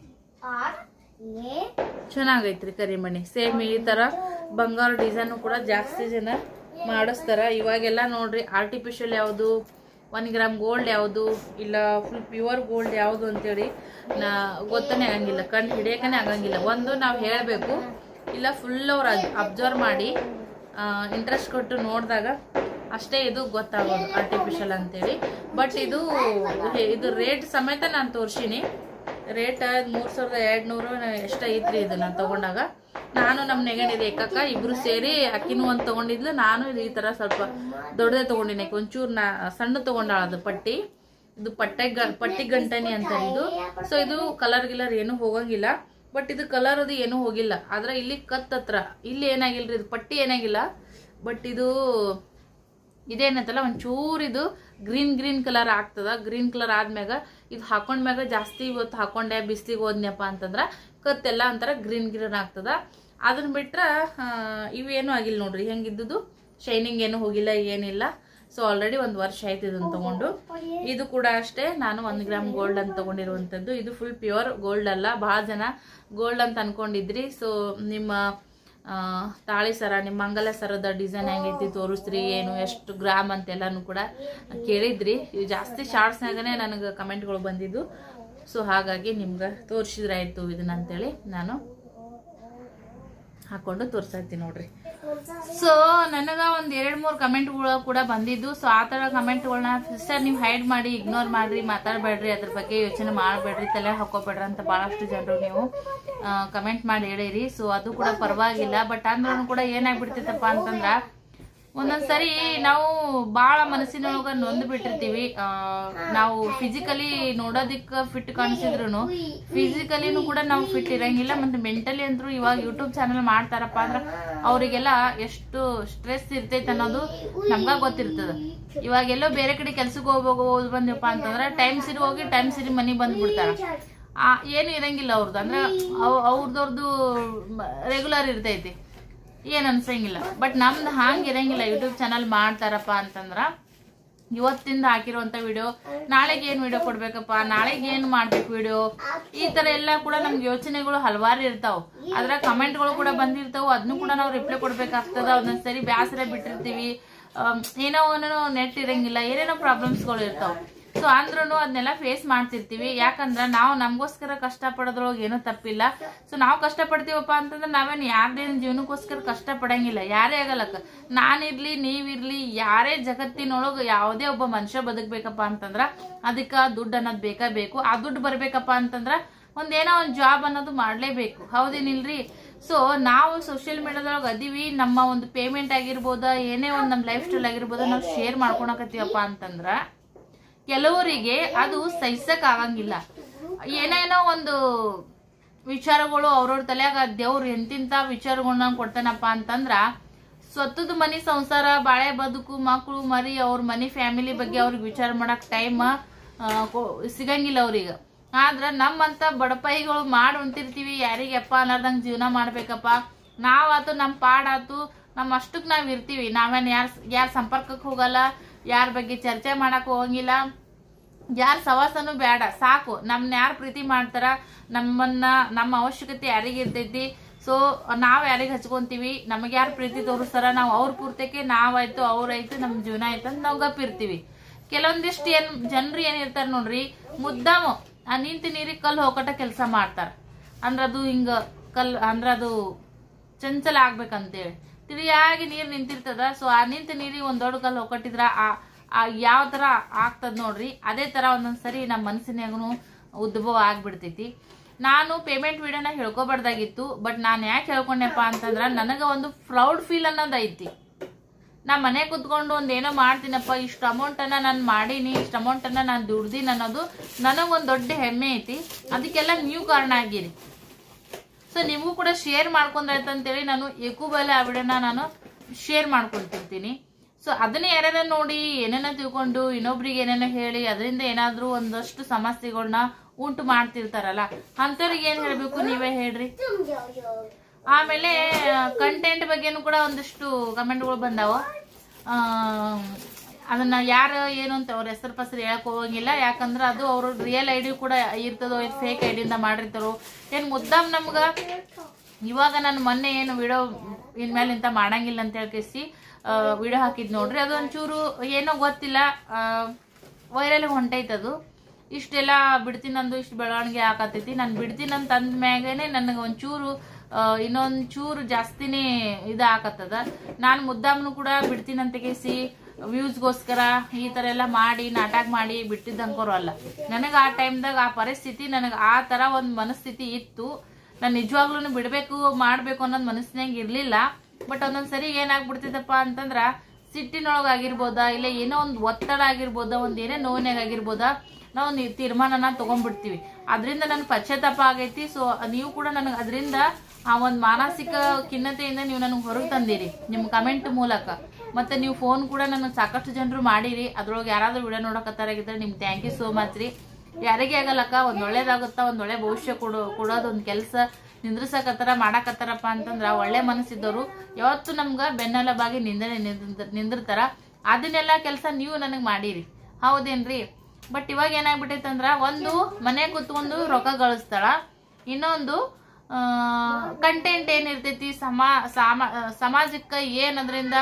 Speaker 2: और ये
Speaker 1: ಚೆನ್ನಾಗೈತ್ರಿ ಕರಿಮಣಿ ಸೇಮ್ ಈ ತರ ಬಂಗಾರ ಡಿಸೈನ್ ಕೂಡ ಜಾಸ್ತಿ ಜನ ಮಾಡಿಸ್ತಾರ ಇವಾಗೆಲ್ಲ ನೋಡ್ರಿ ಆರ್ಟಿಫಿಷಿಯಲ್ ಯಾವುದು ಒನ್ ಗ್ರಾಮ್ ಗೋಲ್ಡ್ ಯಾವುದು ಇಲ್ಲ ಫುಲ್ ಪ್ಯೂರ್ ಗೋಲ್ಡ್ ಯಾವುದು ಅಂತೇಳಿ ನಾ ಗೊತ್ತನೇ ಆಗಂಗಿಲ್ಲ ಕಣ್ಣು ಹಿಡಿಯಕನೇ ಆಗಂಗಿಲ್ಲ ಒಂದು ನಾವು ಹೇಳಬೇಕು ಇಲ್ಲ ಫುಲ್ ಅವ್ರು ಅಬ್ಸರ್ವ್ ಮಾಡಿ ಇಂಟ್ರೆಸ್ಟ್ ಕೊಟ್ಟು ನೋಡಿದಾಗ ಅಷ್ಟೇ ಇದು ಗೊತ್ತಾಗೋದು ಆರ್ಟಿಫಿಷಿಯಲ್ ಅಂತೇಳಿ ಬಟ್ ಇದು ಇದು ರೇಟ್ ಸಮೇತ ನಾನು ತೋರ್ಸಿನಿ ರೇಟ್ ಮೂರ್ ಸಾವಿರದ ಎರಡ್ ನೂರು ಎಷ್ಟ ಐತ್ರಿ ಇದು ನಾನು ತಗೊಂಡಾಗ ನಾನು ನಮ್ಮ ನೆಗಣಿದೆ ಏಕಕ್ಕ ಇಬ್ರು ಸೇರಿ ಅಕ್ಕಿನೂ ಒಂದ್ ತಗೊಂಡಿದ್ಲು ನಾನು ಇದು ಈ ತರ ಸ್ವಲ್ಪ ದೊಡ್ಡದೇ ತಗೊಂಡಿನಿ ಆಕಿ ಒಂಚೂರು ನಾ ಸಣ್ಣ ತಗೊಂಡಾಳ ಅದು ಪಟ್ಟಿ ಇದು ಪಟ್ಟೆ ಗ- ಪಟ್ಟಿ ಗಂಟನಿ ಅಂತ ಇದು ಸೊ ಇದು ಕಲರ್ ಗಿಲರ್ ಏನು ಹೋಗಂಗಿಲ್ಲ ಬಟ್ ಇದು ಕಲರ್ ಅದು ಏನೂ ಹೋಗಿಲ್ಲ ಆದ್ರೆ ಇಲ್ಲಿ ಕತ್ ಹತ್ರ ಇಲ್ಲಿ ಏನಾಗಿಲ್ರಿ ಇದು ಪಟ್ಟಿ ಏನಾಗಿಲ್ಲ ಬಟ್ ಇದು ಇದೇನಂತಲ್ಲ ಒಂಚೂರು ಇದು ಗ್ರೀನ್ ಗ್ರೀನ್ ಕಲರ್ ಆಗ್ತದ ಗ್ರೀನ್ ಕಲರ್ ಆದ್ಮ್ಯಾಗ ಇದು ಹಾಕೊಂಡ್ಮ್ಯಾಗ ಜಾಸ್ತಿ ಇವತ್ತು ಹಾಕೊಂಡೆ ಬಿಸಿಲಿಗೆ ಹೋದ್ನ್ಯಪ್ಪ ಅಂತಂದ್ರ ಕತ್ತೆಲ್ಲ ಒಂಥರ ಗ್ರೀನ್ ಗ್ರೀನ್ ಆಗ್ತದ ಅದನ್ನ ಬಿಟ್ರ ಆ, ಇವೇನು ಆಗಿಲ್ಲ ನೋಡ್ರಿ ಹೆಂಗಿದ್ದುದು ಶೈನಿಂಗ್ ಏನು ಹೋಗಿಲ್ಲ ಏನಿಲ್ಲ ಸೊ ಆಲ್ರೆಡಿ ಒಂದು ವರ್ಷ ಆಯ್ತು ಇದನ್ನ ತಗೊಂಡು ಇದು ಕೂಡ ಅಷ್ಟೇ ನಾನು ಒಂದ್ ಗ್ರಾಮ್ ಗೋಲ್ಡ್ ಅಂತ ತಗೊಂಡಿರುವಂತದ್ದು ಇದು ಫುಲ್ ಪ್ಯೂರ್ ಗೋಲ್ಡ್ ಅಲ್ಲ ಬಹಳ ಜನ ಗೋಲ್ಡ್ ಅಂತ ಅನ್ಕೊಂಡಿದ್ರಿ ಸೊ ನಿಮ್ಮ ಆ, ತಾಳಿ ಸರ ನಿಮ್ಮ ಮಂಗಲ ಸರದ ಡಿಸೈನ್ ಹೆಂಗೈತಿ ತೋರಿಸ್ರಿ ಏನು ಎಷ್ಟು ಗ್ರಾಮ್ ಅಂತೆಲ್ಲಾನು ಕೂಡ ಕೇಳಿದ್ರಿ ಇವು ಜಾಸ್ತಿ ಶಾರ್ಟ್ಸ್ನಾಗನೇ ನನಗೆ ಕಮೆಂಟ್ಗಳು ಬಂದಿದ್ದು ಸೊ ಹಾಗಾಗಿ ನಿಮ್ಗೆ ತೋರಿಸಿದ್ರಾಯ್ತು ಇದನ್ನ ಅಂತೇಳಿ ನಾನು ಹಾಕೊಂಡು ತೋರ್ಸಾಕ್ತೀನಿ ನೋಡ್ರಿ ಸೊ ನನಗ ಒಂದ್ ಎರಡ್ ಮೂರ್ ಕಮೆಂಟ್ಗಳು ಕೂಡ ಬಂದಿದ್ದು ಸೊ ಆ ತರ ಕಮೆಂಟ್ಗಳನ್ನ ಸಿಸ್ಟರ್ ನೀವು ಹೈಡ್ ಮಾಡಿ ಇಗ್ನೋರ್ ಮಾಡ್ರಿ ಮಾತಾಡ್ಬೇಡ್ರಿ ಅದ್ರ ಬಗ್ಗೆ ಯೋಚನೆ ಮಾಡಬೇಡ್ರಿ ತಲೆ ಹಾಕೋಬೇಡ್ರಿ ಅಂತ ಬಹಳಷ್ಟು ಜನರು ನೀವು ಕಮೆಂಟ್ ಮಾಡಿ ಹೇಳಿರಿ ಸೊ ಅದು ಕೂಡ ಪರವಾಗಿಲ್ಲ ಬಟ್ ಅಂದ್ರೂ ಕೂಡ ಏನಾಗ್ಬಿಡ್ತೈತಪ್ಪ ಅಂತಂದ್ರ ಒಂದೊಂದ್ಸರಿ ನಾವು ಬಾಳ ಮನಸ್ಸಿನೊಳಗ ನೊಂದು ಬಿಟ್ಟಿರ್ತೀವಿ ಆ, ನಾವು ಫಿಸಿಕಲಿ ನೋಡೋದಿಕ್ಕ ಫಿಟ್ ಕಾಣಿಸಿದ್ರು ಫಿಸಿಕಲಿನೂ ಕೂಡ ನಾವು ಫಿಟ್ ಇರಂಗಿಲ್ಲ ಮತ್ತೆ ಮೆಂಟಲಿ ಅಂದ್ರು ಇವಾಗ ಯೂಟ್ಯೂಬ್ ಚಾನಲ್ ಮಾಡ್ತಾರಪ್ಪ ಅಂದ್ರ ಅವರಿಗೆಲ್ಲ ಎಷ್ಟು ಸ್ಟ್ರೆಸ್ ಇರ್ತೈತೆ ಅನ್ನೋದು ನಮ್ಗ ಗೊತ್ತಿರ್ತದ ಇವಾಗ ಎಲ್ಲೋ ಬೇರೆ ಕಡೆ ಕೆಲ್ಸಕ್ಕೆ ಹೋಗ್ಬೇಕು ಹೋದ್ ಬಂದಪ್ಪ ಅಂತಂದ್ರ ಟೈಮ್ ಸಿರಿ ಹೋಗಿ ಟೈಮ್ ಸಿರಿ ಮನಿಗ್ ಬಂದ್ ಬಿಡ್ತಾರ ಆ, ಏನು ಇರಂಗಿಲ್ಲ ಅವ್ರದ್ದು ಅಂದ್ರೆ ಅವ್- ಅವ್ರದವ್ರದ್ದು ರೆಗ್ಯುಲರ್ ಇರ್ತೈತಿ ಏನ್ ಅನ್ಸಂಗಿಲ್ಲ ಬಟ್ ನಮ್ದು ಹಾಂಗ್ ಇರಂಗಿಲ್ಲ ಯೂಟ್ಯೂಬ್ ಚಾನಲ್ ಮಾಡ್ತಾರಪ್ಪ ಅಂತಂದ್ರ ಇವತ್ತಿಂದ ಹಾಕಿರುವಂತ ವಿಡಿಯೋ ನಾಳೆಗೆ ಏನ್ ವಿಡಿಯೋ ಕೊಡ್ಬೇಕಪ್ಪ ನಾಳೆಗೆ ಏನ್ ಮಾಡ್ಬೇಕು ವಿಡಿಯೋ ಈ ತರ ಎಲ್ಲ ಕೂಡ ನಮ್ಗೆ ಯೋಚನೆಗಳು ಹಲವಾರು ಇರ್ತಾವ ಅದ್ರ ಕಮೆಂಟ್ಗಳು ಕೂಡ ಬಂದಿರ್ತಾವ ಅದನ್ನು ಕೂಡ ನಾವು ರಿಪ್ಲೈ ಕೊಡ್ಬೇಕಾಗ್ತದ ಒಂದೊಂದ್ಸರಿ ಬ್ಯಾಸರ ಬಿಟ್ಟಿರ್ತೀವಿ ಆಮ್, ಏನೋ ಒಂದೋ ನೆಟ್ ಇರಂಗಿಲ್ಲ ಏನೇನೋ ಪ್ರಾಬ್ಲಮ್ಸ್ಗಳು ಇರ್ತಾವ ಸೊ ಅಂದ್ರೂ ಅದನ್ನೆಲ್ಲ ಫೇಸ್ ಮಾಡ್ತಿರ್ತೀವಿ ಯಾಕಂದ್ರ ನಾವು ನಮಗೋಸ್ಕರ ಕಷ್ಟ ಪಡೋದ್ರೊಳಗೆ ಏನೂ ತಪ್ಪಿಲ್ಲ ಸೊ ನಾವು ಕಷ್ಟ ಪಡ್ತೀವಪ್ಪ ಅಂತಂದ್ರೆ ನಾವೇನು ಯಾರ್ದೇನು ಜೀವನಕ್ಕೋಸ್ಕರ ಕಷ್ಟ ಪಡಂಗಿಲ್ಲ ಯಾರೇ ಆಗಲಕ್ಕ ನಾನಿರ್ಲಿ ನೀವಿರ್ಲಿ ಯಾರೇ ಜಗತ್ತಿನೊಳಗೆ ಯಾವುದೇ ಒಬ್ಬ ಮನುಷ್ಯ ಬದುಕ್ಬೇಕಪ್ಪ ಅಂತಂದ್ರ ಅದಕ್ಕ ದುಡ್ಡು ಅನ್ನೋದು ಬೇಕಾ ಬೇಕು ಆ ದುಡ್ಡು ಬರ್ಬೇಕಪ್ಪ ಅಂತಂದ್ರ ಒಂದೇನೋ ಒಂದು ಜಾಬ್ ಅನ್ನೋದು ಮಾಡ್ಲೇಬೇಕು ಹೌದೇನಿಲ್ರಿ ಸೊ ನಾವು ಸೋಷಿಯಲ್ ಮೀಡಿಯಾದೊಳಗೆ ಅದೀವಿ ನಮ್ಮ ಒಂದು ಪೇಮೆಂಟ್ ಆಗಿರ್ಬೋದ ಏನೇ ಒಂದು ನಮ್ಮ ಲೈಫ್ ಸ್ಟೈಲ್ ಆಗಿರ್ಬೋದ ನಾವು ಶೇರ್ ಮಾಡ್ಕೊಳಕತ್ತೀವಪ್ಪ ಅಂತಂದ್ರ ಕೆಲವರಿಗೆ ಅದು ಸಹಿಸಕ್ ಆಗಂಗಿಲ್ಲ ಏನೇನೋ ಒಂದು ವಿಚಾರಗಳು ಅವ್ರವ್ರ ತಲೆಯಾಗ ದೇವ್ರು ಎಂತಿಂತ ವಿಚಾರಗಳನ್ನ ಕೊಡ್ತಾನಪ್ಪ ಅಂತಂದ್ರ ಸ್ವತ್ತದ ಮನಿ ಸಂಸಾರ ಬಾಳೆ ಬದುಕು ಮಕ್ಕಳು ಮರಿ ಅವ್ರ ಮನಿ ಫ್ಯಾಮಿಲಿ ಬಗ್ಗೆ ಅವ್ರಿಗೆ ವಿಚಾರ ಮಾಡಕ್ ಟೈಮ್ ಸಿಗಂಗಿಲ್ಲ ಅವ್ರಿಗೆ ಆದ್ರ ನಮ್ಮಂತ ಬಡಪಾಯಿಗಳು ಮಾಡಿ ಉಂತಿರ್ತೀವಿ ಯಾರಿಗೆಪ್ಪ ಅನ್ನೋದಂಗ್ ಜೀವನ ಮಾಡ್ಬೇಕಪ್ಪ ನಾವಾತು ನಮ್ ಪಾಡಾತು ನಮ್ಮ ಅಷ್ಟಕ್ ನಾವ್ ಇರ್ತೀವಿ ನಾವೇನ್ ಯಾರ್ ಯಾರ್ ಸಂಪರ್ಕಕ್ಕೆ ಹೋಗಲ್ಲ ಯಾರ ಬಗ್ಗೆ ಚರ್ಚೆ ಮಾಡಕ್ ಹೋಗಂಗಿಲ್ಲ ಯಾರ ಸವಾಸನೂ ಬೇಡ ಸಾಕು ನಮ್ನ ಯಾರು ಪ್ರೀತಿ ಮಾಡ್ತಾರ ನಮ್ಮನ್ನ ನಮ್ಮ ಅವಶ್ಯಕತೆ ಯಾರಿಗೆ ಇರ್ತೈತಿ ಸೊ ನಾವ್ ಯಾರಿಗೆ ಹಚ್ಕೊಂತೀವಿ ನಮಗೆ ಯಾರು ಪ್ರೀತಿ ತೋರಿಸ್ತಾರ ನಾವು ಅವ್ರ ಪೂರ್ತಕ್ಕೆ ನಾವಾಯ್ತು ಅವ್ರಾಯ್ತು ನಮ್ ಜೀವನ ಆಯ್ತು ಅಂತ ನಾವು ಗಪ್ಪಿರ್ತೀವಿ ಕೆಲವೊಂದಿಷ್ಟು ಏನ್ ಜನರು ಏನಿರ್ತಾರ ನೋಡ್ರಿ ಮುದ್ದಾಮು ಆ ನಿಂತ ನೀರಿಗೆ ಕಲ್ಲು ಹೋಗಟ ಕೆಲಸ ಮಾಡ್ತಾರ ಅಂದ್ರ ಅದು ಹಿಂಗ ಕಲ್ ಅಂದ್ರ ಅದು ಚಂಚಲ ಆಗ್ಬೇಕಂತೇಳಿ ತಿಳಿಯಾಗಿ ನೀರ್ ನಿಂತಿರ್ತದ ಸೊ ಆ ನಿಂತ ನೀರಿಗೆ ಒಂದ್ ದೊಡ್ಡ ಕಲ್ಲು ಒಕ್ಕಟ್ಟಿದ್ರ ಆ ಆ ಯಾವ ತರ ಆಗ್ತದ ನೋಡ್ರಿ ಅದೇ ತರ ಒಂದೊಂದ್ಸರಿ ನಮ್ಮ ಮನಸ್ಸಿನಾಗೂ ಉದ್ಭವ ಆಗ್ಬಿಡ್ತೈತಿ ನಾನು ಪೇಮೆಂಟ್ ವಿಡಿಯೋನ ಹೇಳ್ಕೊಬಾರ್ದಾಗಿತ್ತು ಬಟ್ ನಾನು ಯಾಕೆ ಹೇಳ್ಕೊಂಡೆಪ್ಪ ಅಂತಂದ್ರ ನನಗ ಒಂದು ಪ್ರೌಡ್ ಫೀಲ್ ಅನ್ನೋದು ಐತಿ ನಾ ಮನೆ ಕುತ್ಕೊಂಡು ಒಂದೇನೋ ಮಾಡ್ತೀನಪ್ಪ ಇಷ್ಟು ಅಮೌಂಟ್ ಅನ್ನ ನಾನು ಮಾಡೀನಿ ಇಷ್ಟು ಅಮೌಂಟ್ ಅನ್ನ ನಾನು ದುಡ್ದೀನಿ ಅನ್ನೋದು ನನಗೊಂದು ದೊಡ್ಡ ಹೆಮ್ಮೆ ಐತಿ ಅದಕ್ಕೆಲ್ಲ ನೀವು ಕಾರಣ ಆಗಿರಿ ಸೊ ನಿಮಗೂ ಕೂಡ ಶೇರ್ ಮಾಡ್ಕೊಂಡ್ರಾಯ್ತು ಅಂತೇಳಿ ನಾನು ಏಕೂಬಲೆ ಆ ವಿಡಿಯೋನ ನಾನು ಶೇರ್ ಮಾಡ್ಕೊಂತಿರ್ತೀನಿ ಸೊ ಅದನ್ನ ಯಾರ್ಯಾರ ನೋಡಿ ಏನೇನೋ ತಿಳ್ಕೊಂಡು ಇನ್ನೊಬ್ರಿಗೆ ಏನೇನೋ ಹೇಳಿ ಅದರಿಂದ ಏನಾದ್ರೂ ಒಂದಷ್ಟು ಸಮಸ್ಯೆಗಳನ್ನ ಉಂಟು ಮಾಡ್ತಿರ್ತಾರಲ್ಲ ಅಂಥವ್ರಿಗೆ ಏನ್ ಹೇಳ್ಬೇಕು ನೀವೇ ಹೇಳ್ರಿ
Speaker 2: तुम जाओ जाओ
Speaker 1: ಆಮೇಲೆ ಕಂಟೆಂಟ್ ಬಗ್ಗೆನೂ ಕೂಡ ಒಂದಿಷ್ಟು ಕಮೆಂಟ್ಗಳು ಬಂದಾವ ಆ, ಅದನ್ನ ಯಾರು ಏನು ಅಂತ ಅವ್ರ ಹೆಸರು ಪಸರು ಹೇಳಕ್ ಹೋಗಂಗಿಲ್ಲ ಯಾಕಂದ್ರ ಅದು ಅವ್ರ ರಿಯಲ್ ಐಡಿ ಕೂಡ ಇರ್ತದೋ ಫೇಕ್ ಐಡಿಯಿಂದ ಮಾಡಿರ್ತಾರೋ ಏನ್ ಮುದ್ದಾಮ್ ನಮ್ಗ ಇವಾಗ ನಾನು ಮೊನ್ನೆ ಏನು ವಿಡಿಯೋ ಇನ್ಮೇಲೆ ಇಂತ ಮಾಡಂಗಿಲ್ಲ ಅಂತ ಹೇಳ್ಕೇಸಿ ವಿಡಿಯೋ ಹಾಕಿದ್ ನೋಡ್ರಿ ಅದು ಒಂಚೂರು ಏನೋ ಗೊತ್ತಿಲ್ಲ ವೈರಲ್ ಹೊಂಟೈತದು ಇಷ್ಟೆಲ್ಲ ಬಿಡ್ತೀನಂದು ಇಷ್ಟು ಬೆಳವಣಿಗೆ ಆಕತೈತಿ ನಾನು ಬಿಡ್ತೀನಂತ ಅಂದ ಮ್ಯಾಗನೆ ನನಗೆ ಒಂಚೂರು ಆ, ಇನ್ನೊಂದ್ ಚೂರು ಜಾಸ್ತಿನೇ ಇದು ಆಕತ್ತದ ನಾನು ಮುದ್ದಾಮ್ನು ಕೂಡ ಬಿಡ್ತೀನಂತ ಕೇಸಿ ವ್ಯೂಸ್ಗೋಸ್ಕರ ಈ ತರ ಎಲ್ಲ ಮಾಡಿ ನಾಟಕ ಮಾಡಿ ಬಿಟ್ಟಿದ್ದಂಕೋರು ಅಲ್ಲ ನನಗೆ ಆ ಟೈಮ್ದಾಗ ಆ ಪರಿಸ್ಥಿತಿ ನನಗೆ ಆ ತರ ಒಂದು ಮನಸ್ಥಿತಿ ಇತ್ತು ನಾನು ನಿಜವಾಗ್ಲೂ ಬಿಡ್ಬೇಕು ಮಾಡ್ಬೇಕು ಅನ್ನೋದು ಮನಸ್ಸಿನಾಗ ಇರ್ಲಿಲ್ಲ ಬಟ್ ಒಂದೊಂದ್ಸರಿ ಏನಾಗ್ಬಿಡ್ತಿದಪ್ಪ ಅಂತಂದ್ರ ಸಿಟ್ಟಿನೊಳಗ ಆಗಿರ್ಬೋದಾ ಇಲ್ಲ ಏನೋ ಒಂದು ಒತ್ತಡ ಆಗಿರ್ಬೋದಾ ಒಂದ್ ಏನೇ ನೋವಿನಾಗ ಆಗಿರ್ಬೋದಾ ನಾವು ನಿ- ತೀರ್ಮಾನನ ತಗೊಂಡ್ಬಿಡ್ತೀವಿ ಅದರಿಂದ ನನ್ ಪಶ್ಚಾತ್ತಾಪ ಆಗೈತಿ ಸೊ ನೀವು ಕೂಡ ನನಗೆ ಅದರಿಂದ ಆ ಒಂದು ಮಾನಸಿಕ ಖಿನ್ನತೆಯಿಂದ ನೀವು ನನಗೆ ಹೊರಗೆ ತಂದಿರಿ ನಿಮ್ಮ ಕಮೆಂಟ್ ಮೂಲಕ ಮತ್ತೆ ನೀವು ಫೋನ್ ಕೂಡ ನನಗೆ ಸಾಕಷ್ಟು ಜನರು ಮಾಡಿರಿ ಅದ್ರೊಳಗೆ ಯಾರಾದ್ರೂ ವಿಡಿಯೋ ನೋಡಕತ್ತಾರಾಗಿದ್ರೆ ನಿಮ್ಗೆ ಥ್ಯಾಂಕ್ ಯು ಸೋ ಮಚ್ ರೀ ಯಾರಿಗೆ ಆಗಲ್ಲಕ್ಕ ಒಂದ್ ಒಳ್ಳೇದಾಗುತ್ತಾ ಒಂದ್ ಒಳ್ಳೆ ಭವಿಷ್ಯ ಕೊಡೋ ಕೊಡೋದು ಒಂದ್ ಕೆಲಸ ನಿಂದ್ರಿಸಕತ್ತಾರ ಮಾಡಕತ್ತಾರಪ್ಪ ಅಂತಂದ್ರ ಒಳ್ಳೆ ಮನಸ್ಸಿದ್ದವರು ಯಾವತ್ತು ನಮ್ಗ ಬೆನ್ನೆಲುಬಾಗಿ ನಿಂದ ನಿಂದಿರ್ತಾರ ಅದನ್ನೆಲ್ಲ ಕೆಲಸ ನೀವು ನನಗ್ ಮಾಡಿರಿ ಹೌದೇನ್ರಿ ಬಟ್ ಇವಾಗ ಏನಾಗ್ಬಿಟ್ಟೈತಂದ್ರ ಒಂದು ಮನೆ ಕುತ್ಕೊಂಡು ರೊಕ್ಕ ಗಳಿಸ್ತಾಳ ಇನ್ನೊಂದು ಕಂಟೆಂಟ್ ಏನಿರ್ತೈತಿ ಸಮಾ ಸಾಮ ಸಮಾಜಕ್ಕೆ ಏನ್ ಅದರಿಂದ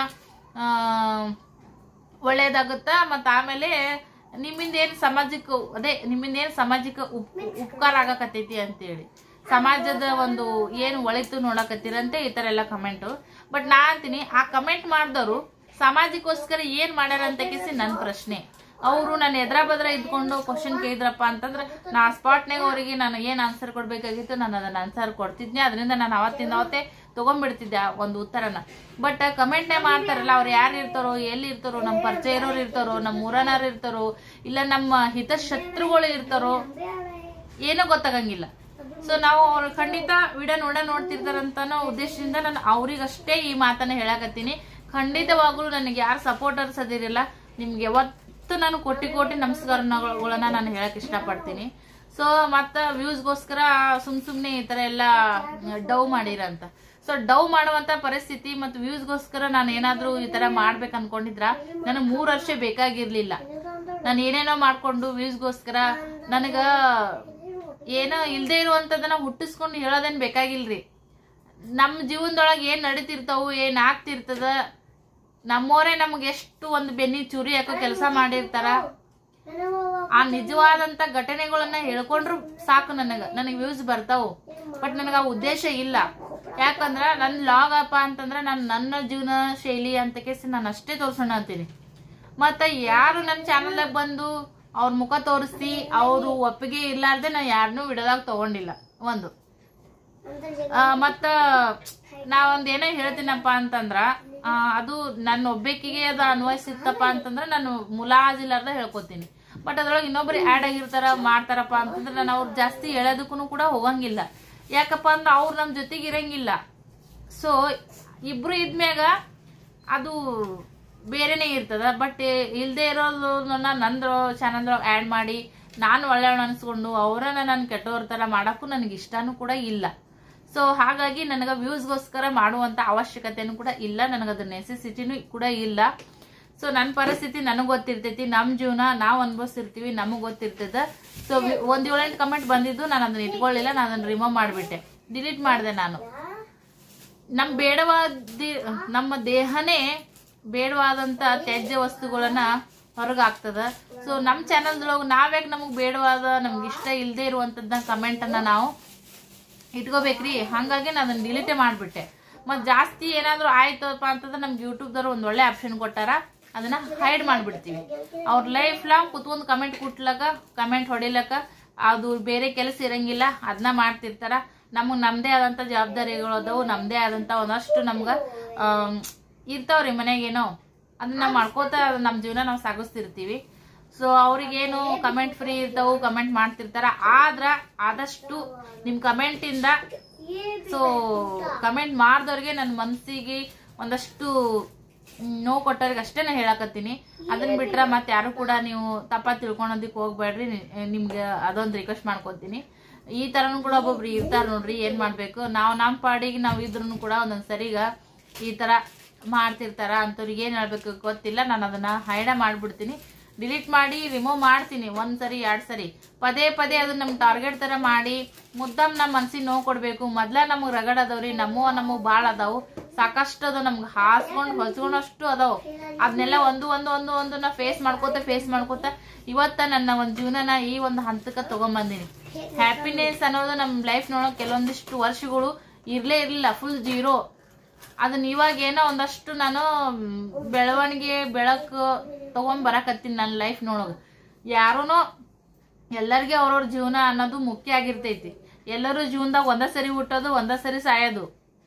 Speaker 1: ಒಳ್ಳೇದಾಗುತ್ತಾ ಮತ್ತ ಆಮೇಲೆ ನಿಮ್ಮಿಂದ ಏನ್ ಸಮಾಜಕ್ಕೆ ಅದೇ ನಿಮ್ಮಿಂದ ಏನ್ ಸಮಾಜಕ್ಕೆ ಉಪ್ ಉಪಕಾರ ಆಗಕತ್ತೈತಿ ಅಂತೇಳಿ ಸಮಾಜದ ಒಂದು ಏನು ಒಳಿತು ನೋಡಕತ್ತೀರಂತೆ ಈ ತರ ಎಲ್ಲ ಕಮೆಂಟ್ ಬಟ್ ನಾ ಅಂತೀನಿ ಆ ಕಮೆಂಟ್ ಮಾಡಿದವರು ಸಮಾಜಕ್ಕೋಸ್ಕರ ಏನ್ ಮಾಡ್ಯಾರ ಅಂತ ಕೇಸಿ ನನ್ ಪ್ರಶ್ನೆ ಅವರು ನಾನು ಎದ್ರ ಬದ್ರ ಇದ್ಕೊಂಡು ಕ್ವಶನ್ ಕೇಳಿದ್ರಪ್ಪ ಅಂತಂದ್ರೆ ನಾ ಸ್ಪಾಟ್ನಾಗ ಅವರಿಗೆ ನಾನು ಏನ್ ಆನ್ಸರ್ ಕೊಡ್ಬೇಕಾಗಿತ್ತು ನಾನು ಅದನ್ನ ಆನ್ಸರ್ ಕೊಡ್ತಿದ್ನಿ ಅದರಿಂದ ನಾನು ಅವತ್ತಿಂದ ಅವತ್ತೇ ತಗೊಂಡ್ಬಿಡ್ತಿದ್ದೆ ಆ ಒಂದು ಉತ್ತರನ ಬಟ್ ಕಮೆಂಟ್ನೇ ಮಾಡ್ತಾರಲ್ಲ ಅವ್ರು ಯಾರು ಇರ್ತಾರೋ ಎಲ್ಲಿ ಇರ್ತಾರೋ ನಮ್ಮ ಪರಿಚಯ ಇರೋರು ಇರ್ತಾರೋ ನಮ್ಮ ಊರನಾರು ಇರ್ತಾರೋ ಇಲ್ಲ ನಮ್ಮ ಹಿತಶತ್ರುಗಳು ಇರ್ತಾರೋ ಏನೋ ಗೊತ್ತಾಗಂಗಿಲ್ಲ ಸೊ ನಾವು ಅವ್ರ ಖಂಡಿತ ವಿಡಿಯೋ ನೋಡ ನೋಡ್ತಿರ್ತಾರಂತ ಉದ್ದೇಶದಿಂದ ನಾನು ಅವ್ರಿಗಷ್ಟೇ ಈ ಮಾತನ್ನ ಹೇಳಕತ್ತೀನಿ ಖಂಡಿತವಾಗ್ಲೂ ನನಗೆ ಯಾರು ಸಪೋರ್ಟರ್ಸ್ ಅದಿರಲ್ಲ ನಿಮ್ಗೆ ಯಾವತ್ತು ನಾನು ಕೋಟಿ ಕೋಟಿ ನಮಸ್ಕಾರಗಳನ್ನ ನಾನು ಹೇಳಕ್ ಇಷ್ಟಪಡ್ತೀನಿ ಸೊ ಮತ್ತ ವ್ಯೂಸ್ಗೋಸ್ಕರ ಸುಮ್ ಸುಮ್ನೆ ಈ ತರ ಎಲ್ಲ ಡವ್ ಮಾಡಿರಂತ ಸೊ ಡವ್ ಮಾಡುವಂತ ಪರಿಸ್ಥಿತಿ ಮತ್ತು ವ್ಯೂಸ್ಗೋಸ್ಕರ ನಾನು ಏನಾದ್ರೂ ಈ ತರ ಮಾಡ್ಬೇಕು ಅನ್ಕೊಂಡಿದ್ರ ನನಗೆ ಮೂರ್ ವರ್ಷ ಬೇಕಾಗಿರ್ಲಿಲ್ಲ ನಾನು ಏನೇನೋ ಮಾಡ್ಕೊಂಡು ವ್ಯೂಸ್ಗೋಸ್ಕರ ನನಗ ಏನೋ ಇಲ್ದೇ ಇರುವಂತದನ್ನ ಹುಟ್ಟಿಸ್ಕೊಂಡು ಹೇಳೋದೇನ್ ಬೇಕಾಗಿಲ್ರಿ ನಮ್ಮ ಜೀವನದೊಳಗೆ ಏನ್ ನಡೀತಿರ್ತಾವು ಏನ್ ಆಗ್ತಿರ್ತದ ನಮ್ಮೋರೇ ನಮ್ಗೆ ಎಷ್ಟು ಒಂದು ಬೆನ್ನಿ ಚೂರಿ ಹಾಕೋ ಕೆಲಸ ಮಾಡಿರ್ತಾರ ಆ ನಿಜವಾದಂತ ಘಟನೆಗಳನ್ನ ಹೇಳ್ಕೊಂಡ್ರು ಸಾಕು ನನಗ ನನಗೆ ವ್ಯೂಸ್ ಬರ್ತಾವು ಬಟ್ ನನಗ ಆ ಉದ್ದೇಶ ಇಲ್ಲ ಯಾಕಂದ್ರ ನನ್ ಲಾಗ್ ಅಪ್ಪ ಅಂತಂದ್ರ ನಾನು ನನ್ನ ಜೀವನ ಶೈಲಿ ಅಂತ ಕೇಸಿ ನಾನು ಅಷ್ಟೇ ತೋರ್ಸೋಣ ಅಂತೀನಿ ಮತ್ತ ಯಾರು ನನ್ನ ಚಾನಲ್ದಾಗ ಬಂದು ಅವ್ರ ಮುಖ ತೋರಿಸಿ ಅವರು ಒಪ್ಪಿಗೆ ಇರ್ಲಾರ್ದೆ ನಾ ಯಾರನ್ನೂ ವಿಡಿಯೋದಾಗ ತಗೊಂಡಿಲ್ಲ ಒಂದು ಆ, ಮತ್ತ ನಾ ಒಂದ್ ಏನೋ ಹೇಳ್ತೀನಪ್ಪ ಅಂತಂದ್ರ ಆ, ಅದು ನನ್ನ ಒಬ್ಬೇಕಿಗೆ ಅದು ಅನ್ವಯಿಸಿತ್ತಪ್ಪ ಅಂತಂದ್ರ ನಾನು ಮುಲಾಜಿಲ್ಲಾರ್ದ ಹೇಳ್ಕೊತೀನಿ ಬಟ್ ಅದ್ರೊಳಗೆ ಇನ್ನೊಬ್ರು ಆಡ್ ಆಗಿರ್ತಾರ ಮಾಡ್ತಾರಪ್ಪ ಅಂತಂದ್ರೆ ನಾನು ಅವ್ರು ಜಾಸ್ತಿ ಹೇಳೋದಕ್ಕೂ ಕೂಡ ಹೋಗಂಗಿಲ್ಲ ಯಾಕಪ್ಪ ಅಂದ್ರೆ ಅವ್ರು ನಮ್ಮ ಜೊತೆಗೆ ಇರಂಗಿಲ್ಲ ಸೊ ಇಬ್ರು ಇದ್ಮ್ಯಾಗ ಅದು ಬೇರೆನೇ ಇರ್ತದ ಬಟ್ ಇಲ್ದೇ ಇರೋದನ್ನ ನಂದು ಚಾನಲ್ ಆ್ಯಡ್ ಮಾಡಿ ನಾನು ಒಳ್ಳೆಯವಳು ಅನ್ಸ್ಕೊಂಡು ಅವರನ್ನ ನಾನು ಕೆಟ್ಟವ್ರ ಥರ ಮಾಡೋಕ್ಕೂ ನನಗೆ ಇಷ್ಟನೂ ಕೂಡ ಇಲ್ಲ ಸೊ ಹಾಗಾಗಿ ನನಗೆ ವ್ಯೂಸ್ಗೋಸ್ಕರ ಮಾಡುವಂತ ಅವಶ್ಯಕತೆನೂ ಕೂಡ ಇಲ್ಲ ನನಗದು ನೆಸೆಸಿಟಿನೂ ಕೂಡ ಇಲ್ಲ ಸೊ ನನ್ನ ಪರಿಸ್ಥಿತಿ ನನಗೆ ಗೊತ್ತಿರ್ತೈತಿ ನಮ್ಮ ಜೀವನ ನಾವು ಅನುಭವಿಸಿರ್ತೀವಿ ನಮಗೆ ಗೊತ್ತಿರ್ತದ ಸೊ ಒಂದ್ ಏಳೆಂಟು ಕಮೆಂಟ್ ಬಂದಿದ್ದು ನಾನು ಅದನ್ನ ಇಟ್ಕೊಳ್ಳಿಲ್ಲ ನಾನು ಅದನ್ನ ರಿಮೂವ್ ಮಾಡಿಬಿಟ್ಟೆ ಡಿಲೀಟ್ ಮಾಡಿದೆ ನಾನು ನಮ್ ಬೇಡವಾದ ನಮ್ಮ ದೇಹನೇ ಬೇಡವಾದಂತ ತ್ಯಾಜ್ಯ ವಸ್ತುಗಳನ್ನ ಹೊರಗಾಗ್ತದ ಸೊ ನಮ್ ಚಾನಲ್ದೊಳಗೆ ನಾವ್ಯಾಕೆ ನಮಗ್ ಬೇಡವಾದ ನಮ್ಗೆ ಇಷ್ಟ ಇಲ್ಲದೆ ಇರುವಂತದ್ದ ಕಮೆಂಟ್ ಅನ್ನ ನಾವು ಇಟ್ಕೋಬೇಕ್ರಿ ಹಂಗಾಗಿ ನಾನು ಅದನ್ನ ಡಿಲೀಟೇ ಮಾಡ್ಬಿಟ್ಟೆ ಮತ್ ಜಾಸ್ತಿ ಏನಾದ್ರೂ ಆಯ್ತಪ್ಪ ಅಂತಂದ್ರೆ ನಮ್ಗೆ ಯೂಟ್ಯೂಬ್ದವ್ರು ಒಂದ್ ಒಳ್ಳೆ ಆಪ್ಷನ್ ಕೊಟ್ಟಾರ ಅದನ್ನ ಹೈಡ್ ಮಾಡ್ಬಿಡ್ತೀವಿ ಅವ್ರ ಲೈಫ್ ಲಾಂಗ್ ಕುತ್ಕೊಂಡ್ ಕಮೆಂಟ್ ಕುಟ್ಲಕ ಕಮೆಂಟ್ ಹೊಡಿಲಕ ಅದು ಬೇರೆ ಕೆಲಸ ಇರಂಗಿಲ್ಲ ಅದನ್ನ ಮಾಡ್ತಿರ್ತಾರ ನಮಗ್ ನಮ್ದೇ ಆದಂತ ಜವಾಬ್ದಾರಿಗಳು ಅದಾವು ನಮ್ದೇ ಆದಂತ ಒಂದಷ್ಟು ನಮ್ಗ ಆಮ್, ಇರ್ತಾವ್ರಿ ಮನೆಗೇನೋ ಅದನ್ನ ನಾವ್ ಮಾಡ್ಕೋತ ನಮ್ ಜೀವನ ನಾವು ಸಾಗಿಸ್ತಿರ್ತೀವಿ ಸೊ ಅವ್ರಿಗೇನು ಕಮೆಂಟ್ ಫ್ರೀ ಇರ್ತಾವು ಕಮೆಂಟ್ ಮಾಡ್ತಿರ್ತಾರ ಆದ್ರ ಆದಷ್ಟು ನಿಮ್ ಕಮೆಂಟ್ ಇಂದ ಸೊ ಕಮೆಂಟ್ ಮಾಡ್ದವ್ರಿಗೆ ನನ್ನ ಮನ್ಸಿಗೆ ಒಂದಷ್ಟು ನೋವು ಕೊಟ್ಟವ್ರಿಗೆ ಅಷ್ಟೇ ನಾ ಹೇಳಕತ್ತೀನಿ ಅದನ್ನ ಬಿಟ್ರ ಮತ್ತೆ ಯಾರು ಕೂಡ ನೀವು ತಪ್ಪ ತಿಳ್ಕೊಳೋದಕ್ಕೆ ಹೋಗ್ಬೇಡ್ರಿ ನಿ- ನಿಮ್ಗೆ ಅದೊಂದು ರಿಕ್ವೆಸ್ಟ್ ಮಾಡ್ಕೊತೀನಿ ಈ ತರನು ಕೂಡ ಒಬ್ಬೊಬ್ರು ಇರ್ತಾರ ನೋಡ್ರಿ ಏನ್ ಮಾಡ್ಬೇಕು ನಾವು ನಮ್ಮ ಪಾಡಿಗೆ ನಾವ್ ಇದ್ರೂ ಕೂಡ ಒಂದೊಂದ್ ಸರಿಗ ಈ ತರ ಮಾಡ್ತಿರ್ತಾರ ಅಂತವ್ರಿಗೆ ಏನ್ ಹೇಳ್ಬೇಕು ಗೊತ್ತಿಲ್ಲ ನಾನು ಅದನ್ನ ಹೈಡ ಮಾಡ್ಬಿಡ್ತೀನಿ ಡಿಲೀಟ್ ಮಾಡಿ ರಿಮೂವ್ ಮಾಡ್ತೀನಿ ಒಂದ್ ಸರಿ ಎರಡ್ ಸರಿ ಪದೇ ಪದೇ ಅದನ್ನ ನಮ್ ಟಾರ್ಗೆಟ್ ತರ ಮಾಡಿ ಮುದ್ದಮ್ ನಮ್ಮ ಮನ್ಸಿಗೆ ನೋವು ಕೊಡ್ಬೇಕು ಮೊದ್ಲ ನಮಗ್ ರಗಡ್ ಅದಾವ್ರಿ ನಮ್ಮವ ನಮಗ್ ಬಾಳ ಅದಾವು ಸಾಕಷ್ಟು ಅದಾವ ನಮ್ಗೆ ಹಾಸ್ಕೊಂಡ್ ಹೊಚ್ಕೊಂಡಷ್ಟು ಅದಾವ ಅದನ್ನೆಲ್ಲ ಒಂದು ಒಂದು ಒಂದು ಒಂದನ್ನ ಫೇಸ್ ಮಾಡ್ಕೋತ ಫೇಸ್ ಮಾಡ್ಕೋತ ಇವತ್ತ ನನ್ನ ಒಂದ್ ಜೀವನನ ಈ ಒಂದು ಹಂತಕ್ಕ ತಗೊಂಬಂದಿನಿ ಹ್ಯಾಪಿನೆಸ್ ಅನ್ನೋದು ನಮ್ ಲೈಫ್ ನೊಳಗ ಕೆಲವೊಂದಿಷ್ಟು ವರ್ಷಗಳು ಇರ್ಲೇ ಇರ್ಲಿಲ್ಲ ಫುಲ್ ಜೀರೋ ಅದನ್ನ ಇವಾಗ ಏನೋ ಒಂದಷ್ಟು ನಾನು ಮ್, ಬೆಳವಣಿಗೆ ಬೆಳಕು ತಗೊಂಡ್ ಬರಕತ್ತೀನಿ ನನ್ನ ಲೈಫ್ ನೊಳಗ ಯಾರುನೋ ಎಲ್ಲರಿಗೆ ಅವ್ರವ್ರ ಜೀವನ ಅನ್ನೋದು ಮುಖ್ಯ ಆಗಿರ್ತೈತಿ ಎಲ್ಲರೂ ಜೀವನದಾಗ ಒಂದ ಸರಿ ಹುಟ್ಟೋದು ಒಂದ ಸರಿ ಸಾಯೋದು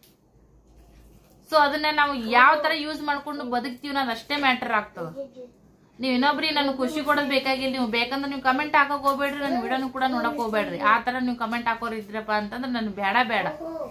Speaker 1: ಸೊ ಅದನ್ನ ನಾವು ಯಾವ ತರ ಯೂಸ್ ಮಾಡ್ಕೊಂಡು ಬದುಕ್ತೀವಿ ಅನ್ನೋದು ಅಷ್ಟೇ ಮ್ಯಾಟರ್ ಆಗ್ತದ ನೀವು ಇನ್ನೊಬ್ರಿಗೆ ನನ್ಗೆ ಖುಷಿ ಕೊಡೋದು ಬೇಕಾಗಿಲ್ಲ ನೀವು ಬೇಕಂದ್ರೆ ನೀವು ಕಮೆಂಟ್ ಹಾಕಕ್ ಹೋಗ್ಬೇಡ್ರಿ ನನ್ನ ವಿಡಿಯೋನು ಕೂಡ ನೋಡಕ್ ಹೋಗ್ಬೇಡ್ರಿ ಆ ತರ ನೀವು ಕಮೆಂಟ್ ಹಾಕೋರ್ ಇದ್ರಪ್ಪ ಅಂತಂದ್ರೆ ನನ್ ಬೇಡ ಬೇಡ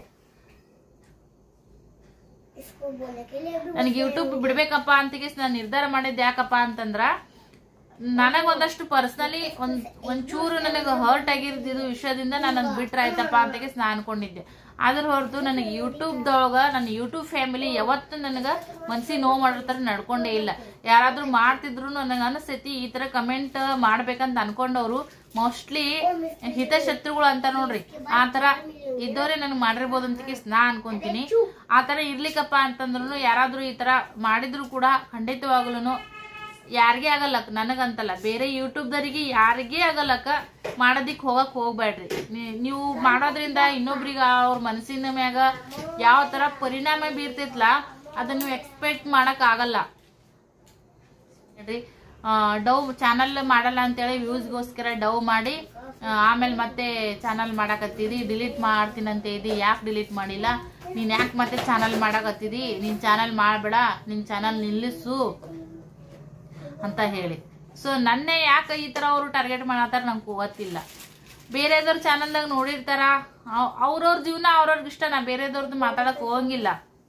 Speaker 2: इसको बोलने के लिए भी
Speaker 1: ನನಗೆ ಯೂಟ್ಯೂಬ್ ಬಿಡ್ಬೇಕಪ್ಪ ಅಂತ ನಾನು ನಿರ್ಧಾರ ಮಾಡಿದ್ದು ಯಾಕಪ್ಪ ಅಂತಂದ್ರ ನನಗ ಒಂದಷ್ಟು ಪರ್ಸನಲಿ ಒಂದ್ ಒಂಚೂರು ನನಗೆ ಹರ್ಟ್ ಆಗಿರ್ದಿದ್ದು ವಿಷಯದಿಂದ ನಾನು ಅದ್ ಬಿಟ್ರೆ ಆಯ್ತಪ್ಪ ಅಂತ ನಾ ಅನ್ಕೊಂಡಿದ್ದೆ ಅದ್ರ ಹೊರತು ನನಗೆ ಯೂಟ್ಯೂಬ್ದೊಳಗ ನನ್ನ ಯೂಟ್ಯೂಬ್ ಫ್ಯಾಮಿಲಿ ಯಾವತ್ತು ನನಗ ಮನ್ಸಿಗೆ ನೋವು ಮಾಡೋ ತರ ನಡ್ಕೊಂಡೇ ಇಲ್ಲ ಯಾರಾದ್ರೂ ಮಾಡ್ತಿದ್ರು ನನಗೆ ಅನಿಸ್ತೈತಿ ಈ ತರ ಕಮೆಂಟ್ ಮಾಡ್ಬೇಕಂತ ಅನ್ಕೊಂಡವ್ರು ಮೋಸ್ಟ್ಲಿ ಹಿತಶತ್ರುಗಳು ಅಂತ ನೋಡ್ರಿ ಆ ತರ ಇದ್ದವ್ರೆ ನನಗೆ ಮಾಡಿರ್ಬೋದು ಅಂತ ನಾ ಅನ್ಕೊಂತೀನಿ ಆ ತರ ಇರ್ಲಿಕ್ಕಪ್ಪ ಅಂತಂದ್ರು ಯಾರಾದ್ರೂ ಈ ತರ ಮಾಡಿದ್ರು ಕೂಡ ಖಂಡಿತವಾಗ್ಲೂ ಯಾರಿಗೇ ಆಗಲ್ಲಕ್ಕ ನನಗಂತಲ್ಲ ಬೇರೆ ಯೂಟ್ಯೂಬ್ದರಿಗೆ ಯಾರಿಗೇ ಆಗಲ್ಲಕ್ಕ ಮಾಡೋದಿಕ್ ಹೋಗಕ್ ಹೋಗ್ಬೇಡ್ರಿ ನೀ- ನೀವು ಮಾಡೋದ್ರಿಂದ ಇನ್ನೊಬ್ರಿಗೆ ಅವ್ರ ಮನಸ್ಸಿನ ಮ್ಯಾಗ ಯಾವ ತರ ಪರಿಣಾಮ ಬೀರ್ತೈತ್ಲ ಅದನ್ನ ನೀವು ಎಕ್ಸ್ಪೆಕ್ಟ್ ಮಾಡಕ್ ಆಗಲ್ಲ ನೋಡ್ರಿ ಡವ್ ಚಾನಲ್ ಮಾಡಲ್ಲ ಅಂತೇಳಿ ವ್ಯೂಸ್ಗೋಸ್ಕರ ಡವ್ ಮಾಡಿ ಆ, ಆಮೇಲೆ ಮತ್ತೆ ಚಾನಲ್ ಮಾಡಾಕತ್ತಿದಿ ಡಿಲೀಟ್ ಮಾಡ್ತೀನಂತ ಇದಿ ಯಾಕೆ ಡಿಲೀಟ್ ಮಾಡಿಲ್ಲ ನೀನ್ ಯಾಕೆ ಮತ್ತೆ ಚಾನಲ್ ಮಾಡಾಕತ್ತಿದಿ ನಿನ್ ಚಾನಲ್ ಮಾಡಬೇಡ ನಿನ್ ಚಾನಲ್ ನಿಲ್ಲಿಸು ಅಂತ ಹೇಳಿ ಸೊ ನನ್ನೇ ಯಾಕೆ ಈ ತರ ಅವರು ಟಾರ್ಗೆಟ್ ಮಾಡತ್ತಾರ ನಂಗೆ ಗೊತ್ತಿಲ್ಲ ಬೇರೆದವ್ರ ಚಾನಲ್ದಾಗ ನೋಡಿರ್ತಾರ ಅವ್- ಅವ್ರವ್ರ ಜೀವನ ಅವ್ರವ್ರಿಗೆ ಇಷ್ಟ ನಾ ಬೇರೆದವ್ರದ್ದು ಮಾತಾಡಕ್ ಹೋಗಂಗಿಲ್ಲ